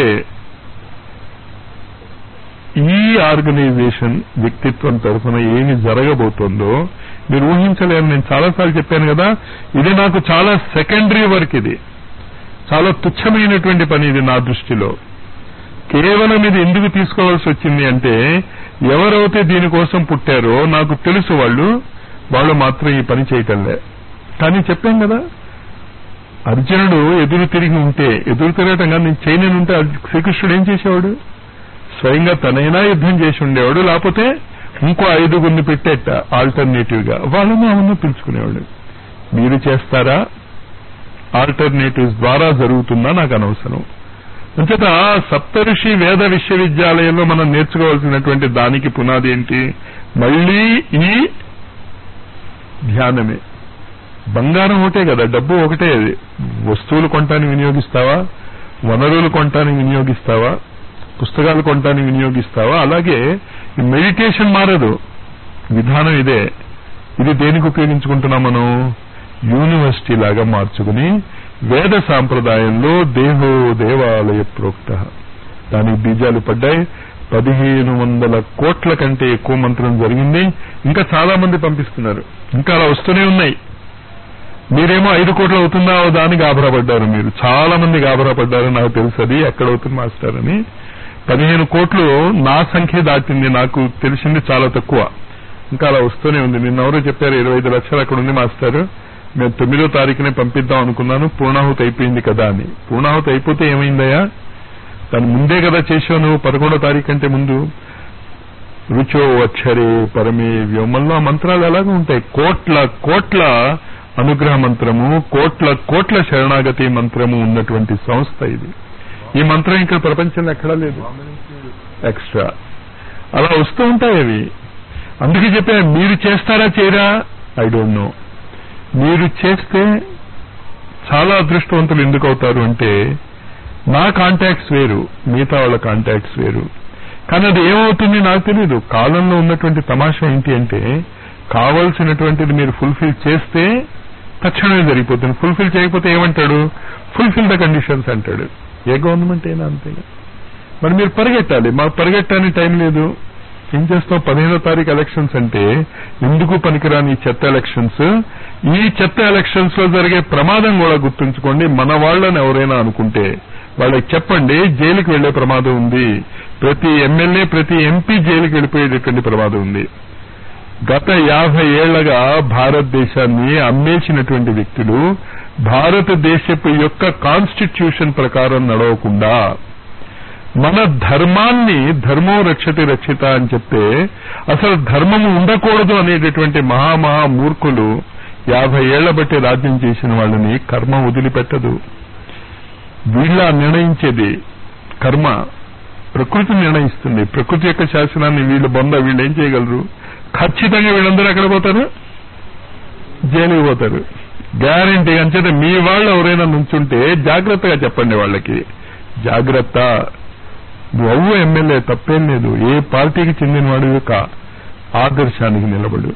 ఈ ఆర్గనైజేషన్ వ్యక్తిత్వం తరఫున ఏమి జరగబోతోందో మీరు ఊహించలేరు నేను చాలాసార్లు చెప్పాను కదా ఇది నాకు చాలా సెకండరీ వర్క్ ఇది చాలా తుచ్చమైనటువంటి పని ఇది నా దృష్టిలో కేవలం ఇది ఎందుకు తీసుకోవాల్సి వచ్చింది అంటే ఎవరైతే దీనికోసం పుట్టారో నాకు తెలుసు వాళ్ళు వాళ్ళు మాత్రం ఈ పని చేయటంలే కానీ చెప్పాం కదా అర్జునుడు ఎదురు తిరిగి ఉంటే ఎదురు తిరగటం కానీ నేను చేయలేనుంటే శ్రీకృష్ణుడు ఏం చేసేవాడు స్వయంగా తనైనా యుద్ధం చేసి ఉండేవాడు లేకపోతే ఇంకో ఐదుగురిని పెట్టేట ఆల్టర్నేటివ్ గా వాళ్ళని అవును పిలుచుకునేవాడు మీరు చేస్తారా ఆల్టర్నేటివ్స్ ద్వారా జరుగుతుందా నాకు అనవసరం అంచేత సప్తఋషి వేద విశ్వవిద్యాలయంలో మనం నేర్చుకోవాల్సినటువంటి దానికి పునాది ఏంటి మళ్ళీ ఈ ధ్యానమే బంగారం ఒకటే కదా డబ్బు ఒకటే అది వస్తువులు కొనటానికి వినియోగిస్తావా వనరులు కొనటానికి వినియోగిస్తావా పుస్తకాలు కొనటానికి వినియోగిస్తావా అలాగే ఈ మెడిటేషన్ మారదు విధానం ఇదే ఇది దేనికి ఉపయోగించుకుంటున్నాం మనం యూనివర్సిటీ లాగా మార్చుకుని వేద సాంప్రదాయంలో దేహో దేవాలయ ప్రోక్త దానికి బీజాలు పడ్డాయి పదిహేను వందల కోట్ల కంటే ఎక్కువ మంత్రం జరిగింది ఇంకా చాలా మంది పంపిస్తున్నారు ఇంకా అలా వస్తూనే ఉన్నాయి మీరేమో ఐదు కోట్లు అవుతుందా అవుదా అని గాబరాపడ్డారు మీరు చాలా మంది గాబరాపడ్డారు నాకు తెలుసు అది ఎక్కడ అవుతుంది మాస్టర్ అని పదిహేను కోట్లు నా సంఖ్య దాటింది నాకు తెలిసింది చాలా తక్కువ ఇంకా అలా వస్తూనే ఉంది నిన్న ఎవరో చెప్పారు ఇరవై ఐదు లక్షలు అక్కడ ఉంది మాస్టర్ మేము తొమ్మిదో తారీఖునే పంపిద్దాం అనుకున్నాను పూర్ణాహుతి అయిపోయింది కదా అని పూర్ణాహుతి అయిపోతే ఏమైందయ్యా దాని ముందే కదా చేసావు నువ్వు పదకొండో తారీఖు కంటే ముందు రుచో అక్షరే పరమే వ్యోమంలో ఆ మంత్రాలు ఎలాగో ఉంటాయి కోట్ల కోట్ల అనుగ్రహ మంత్రము కోట్ల కోట్ల శరణాగతి మంత్రము ఉన్నటువంటి సంస్థ ఇది ఈ మంత్రం ఇంకా ప్రపంచంలో ఎక్కడా లేదు ఎక్స్ట్రా అలా వస్తూ ఉంటాయి అవి అందుకే చెప్పా మీరు చేస్తారా చేయరా ఐ డోంట్ నో మీరు చేస్తే చాలా అదృష్టవంతులు ఎందుకు అవుతారు అంటే నా కాంటాక్ట్స్ వేరు మిగతా వాళ్ళ కాంటాక్ట్స్ వేరు కానీ అది ఏమవుతుంది నాకు తెలియదు కాలంలో ఉన్నటువంటి తమాషా ఏంటి అంటే కావలసినటువంటిది మీరు ఫుల్ఫిల్ చేస్తే తక్షణమే జరిగిపోతుంది ఫుల్ఫిల్ చేయకపోతే ఏమంటాడు ఫుల్ఫిల్ ద కండిషన్స్ అంటాడు ఏ గవర్నమెంట్ అయినా అంతేగా మరి మీరు పరిగెట్టాలి మాకు పరిగెట్టడానికి టైం లేదు ఏం చేస్తాం పదిహేనో తారీఖు ఎలక్షన్స్ అంటే ఎందుకు పనికిరాని ఈ చెత్త ఎలక్షన్స్ ఈ చెత్త ఎలక్షన్స్ లో జరిగే ప్రమాదం కూడా గుర్తుంచుకోండి మన వాళ్ళని ఎవరైనా అనుకుంటే వాళ్ళకి చెప్పండి జైలుకి వెళ్లే ప్రమాదం ఉంది ప్రతి ఎమ్మెల్యే ప్రతి ఎంపీ జైలుకి వెళ్ళిపోయేటటువంటి ప్రమాదం ఉంది గత యాభై ఏళ్లగా భారతదేశాన్ని అమ్మేసినటువంటి వ్యక్తులు భారతదేశపు యొక్క కాన్స్టిట్యూషన్ ప్రకారం నడవకుండా మన ధర్మాన్ని ధర్మం రక్షతి రక్షిత అని చెప్తే అసలు ధర్మము ఉండకూడదు అనేటటువంటి మహామహా మూర్ఖులు యాభై ఏళ్ల బట్టి రాజ్యం చేసిన వాళ్ళని కర్మ వదిలిపెట్టదు వీళ్ళ నిర్ణయించేది కర్మ ప్రకృతి నిర్ణయిస్తుంది ప్రకృతి యొక్క శాసనాన్ని వీళ్ళు బొంద వీళ్ళు ఏం చేయగలరు ఖచ్చితంగా వీళ్ళందరూ ఎక్కడ పోతారు జైలుకి పోతారు గ్యారంటీ అంచేత మీ వాళ్ళు ఎవరైనా నుంచుంటే జాగ్రత్తగా చెప్పండి వాళ్ళకి జాగ్రత్త నువ్వు అవ్వు ఎమ్మెల్యే తప్పేం లేదు ఏ పార్టీకి చెందినవాడు యొక్క ఆదర్శానికి నిలబడు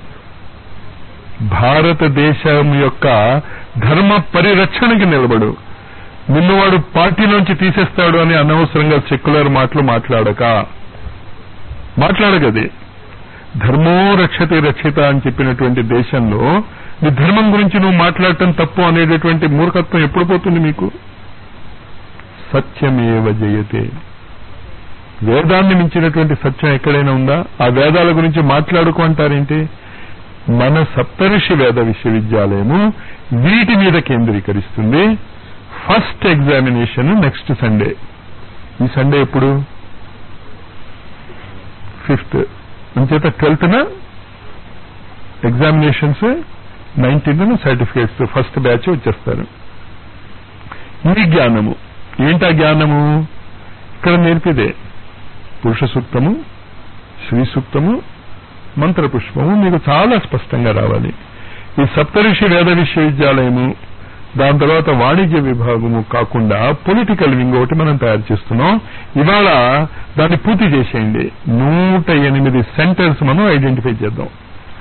భారతదేశం యొక్క ధర్మ పరిరక్షణకి నిలబడు నిన్ను వాడు పార్టీలోంచి తీసేస్తాడు అని అనవసరంగా సెక్యులర్ మాటలు మాట్లాడక మాట్లాడగది ధర్మో రక్షతి రక్షిత అని చెప్పినటువంటి దేశంలో నీ ధర్మం గురించి నువ్వు మాట్లాడటం తప్పు అనేటటువంటి మూర్ఖత్వం ఎప్పుడు పోతుంది మీకు సత్యమేవ జయతే వేదాన్ని మించినటువంటి సత్యం ఎక్కడైనా ఉందా ఆ వేదాల గురించి మాట్లాడుకో అంటారేంటి మన సప్తఋషి వేద విశ్వవిద్యాలయము వీటి మీద కేంద్రీకరిస్తుంది ఫస్ట్ ఎగ్జామినేషన్ నెక్స్ట్ సండే ఈ సండే ఎప్పుడు ఫిఫ్త్ అంచేత ట్వెల్త్న examinations nineteenth certificates first batch వచ్చేస్తారు ఈ జ్ఞానము ఏంటా జ్ఞానము ఇక్కడ నేర్పిదే పురుష సూక్తము శ్రీ సూక్తము మంత్రపుష్పము మీకు చాలా స్పష్టంగా రావాలి ఈ సప్తఋషి వేద విశ్వవిద్యాలయము దాని తర్వాత వాణిజ్య విభాగము కాకుండా పొలిటికల్ వింగ్ ఒకటి మనం తయారు చేస్తున్నాం ఇవాళ దాన్ని పూర్తి చేసేయండి నూట ఎనిమిది సెంటర్స్ మనం ఐడెంటిఫై చేద్దాం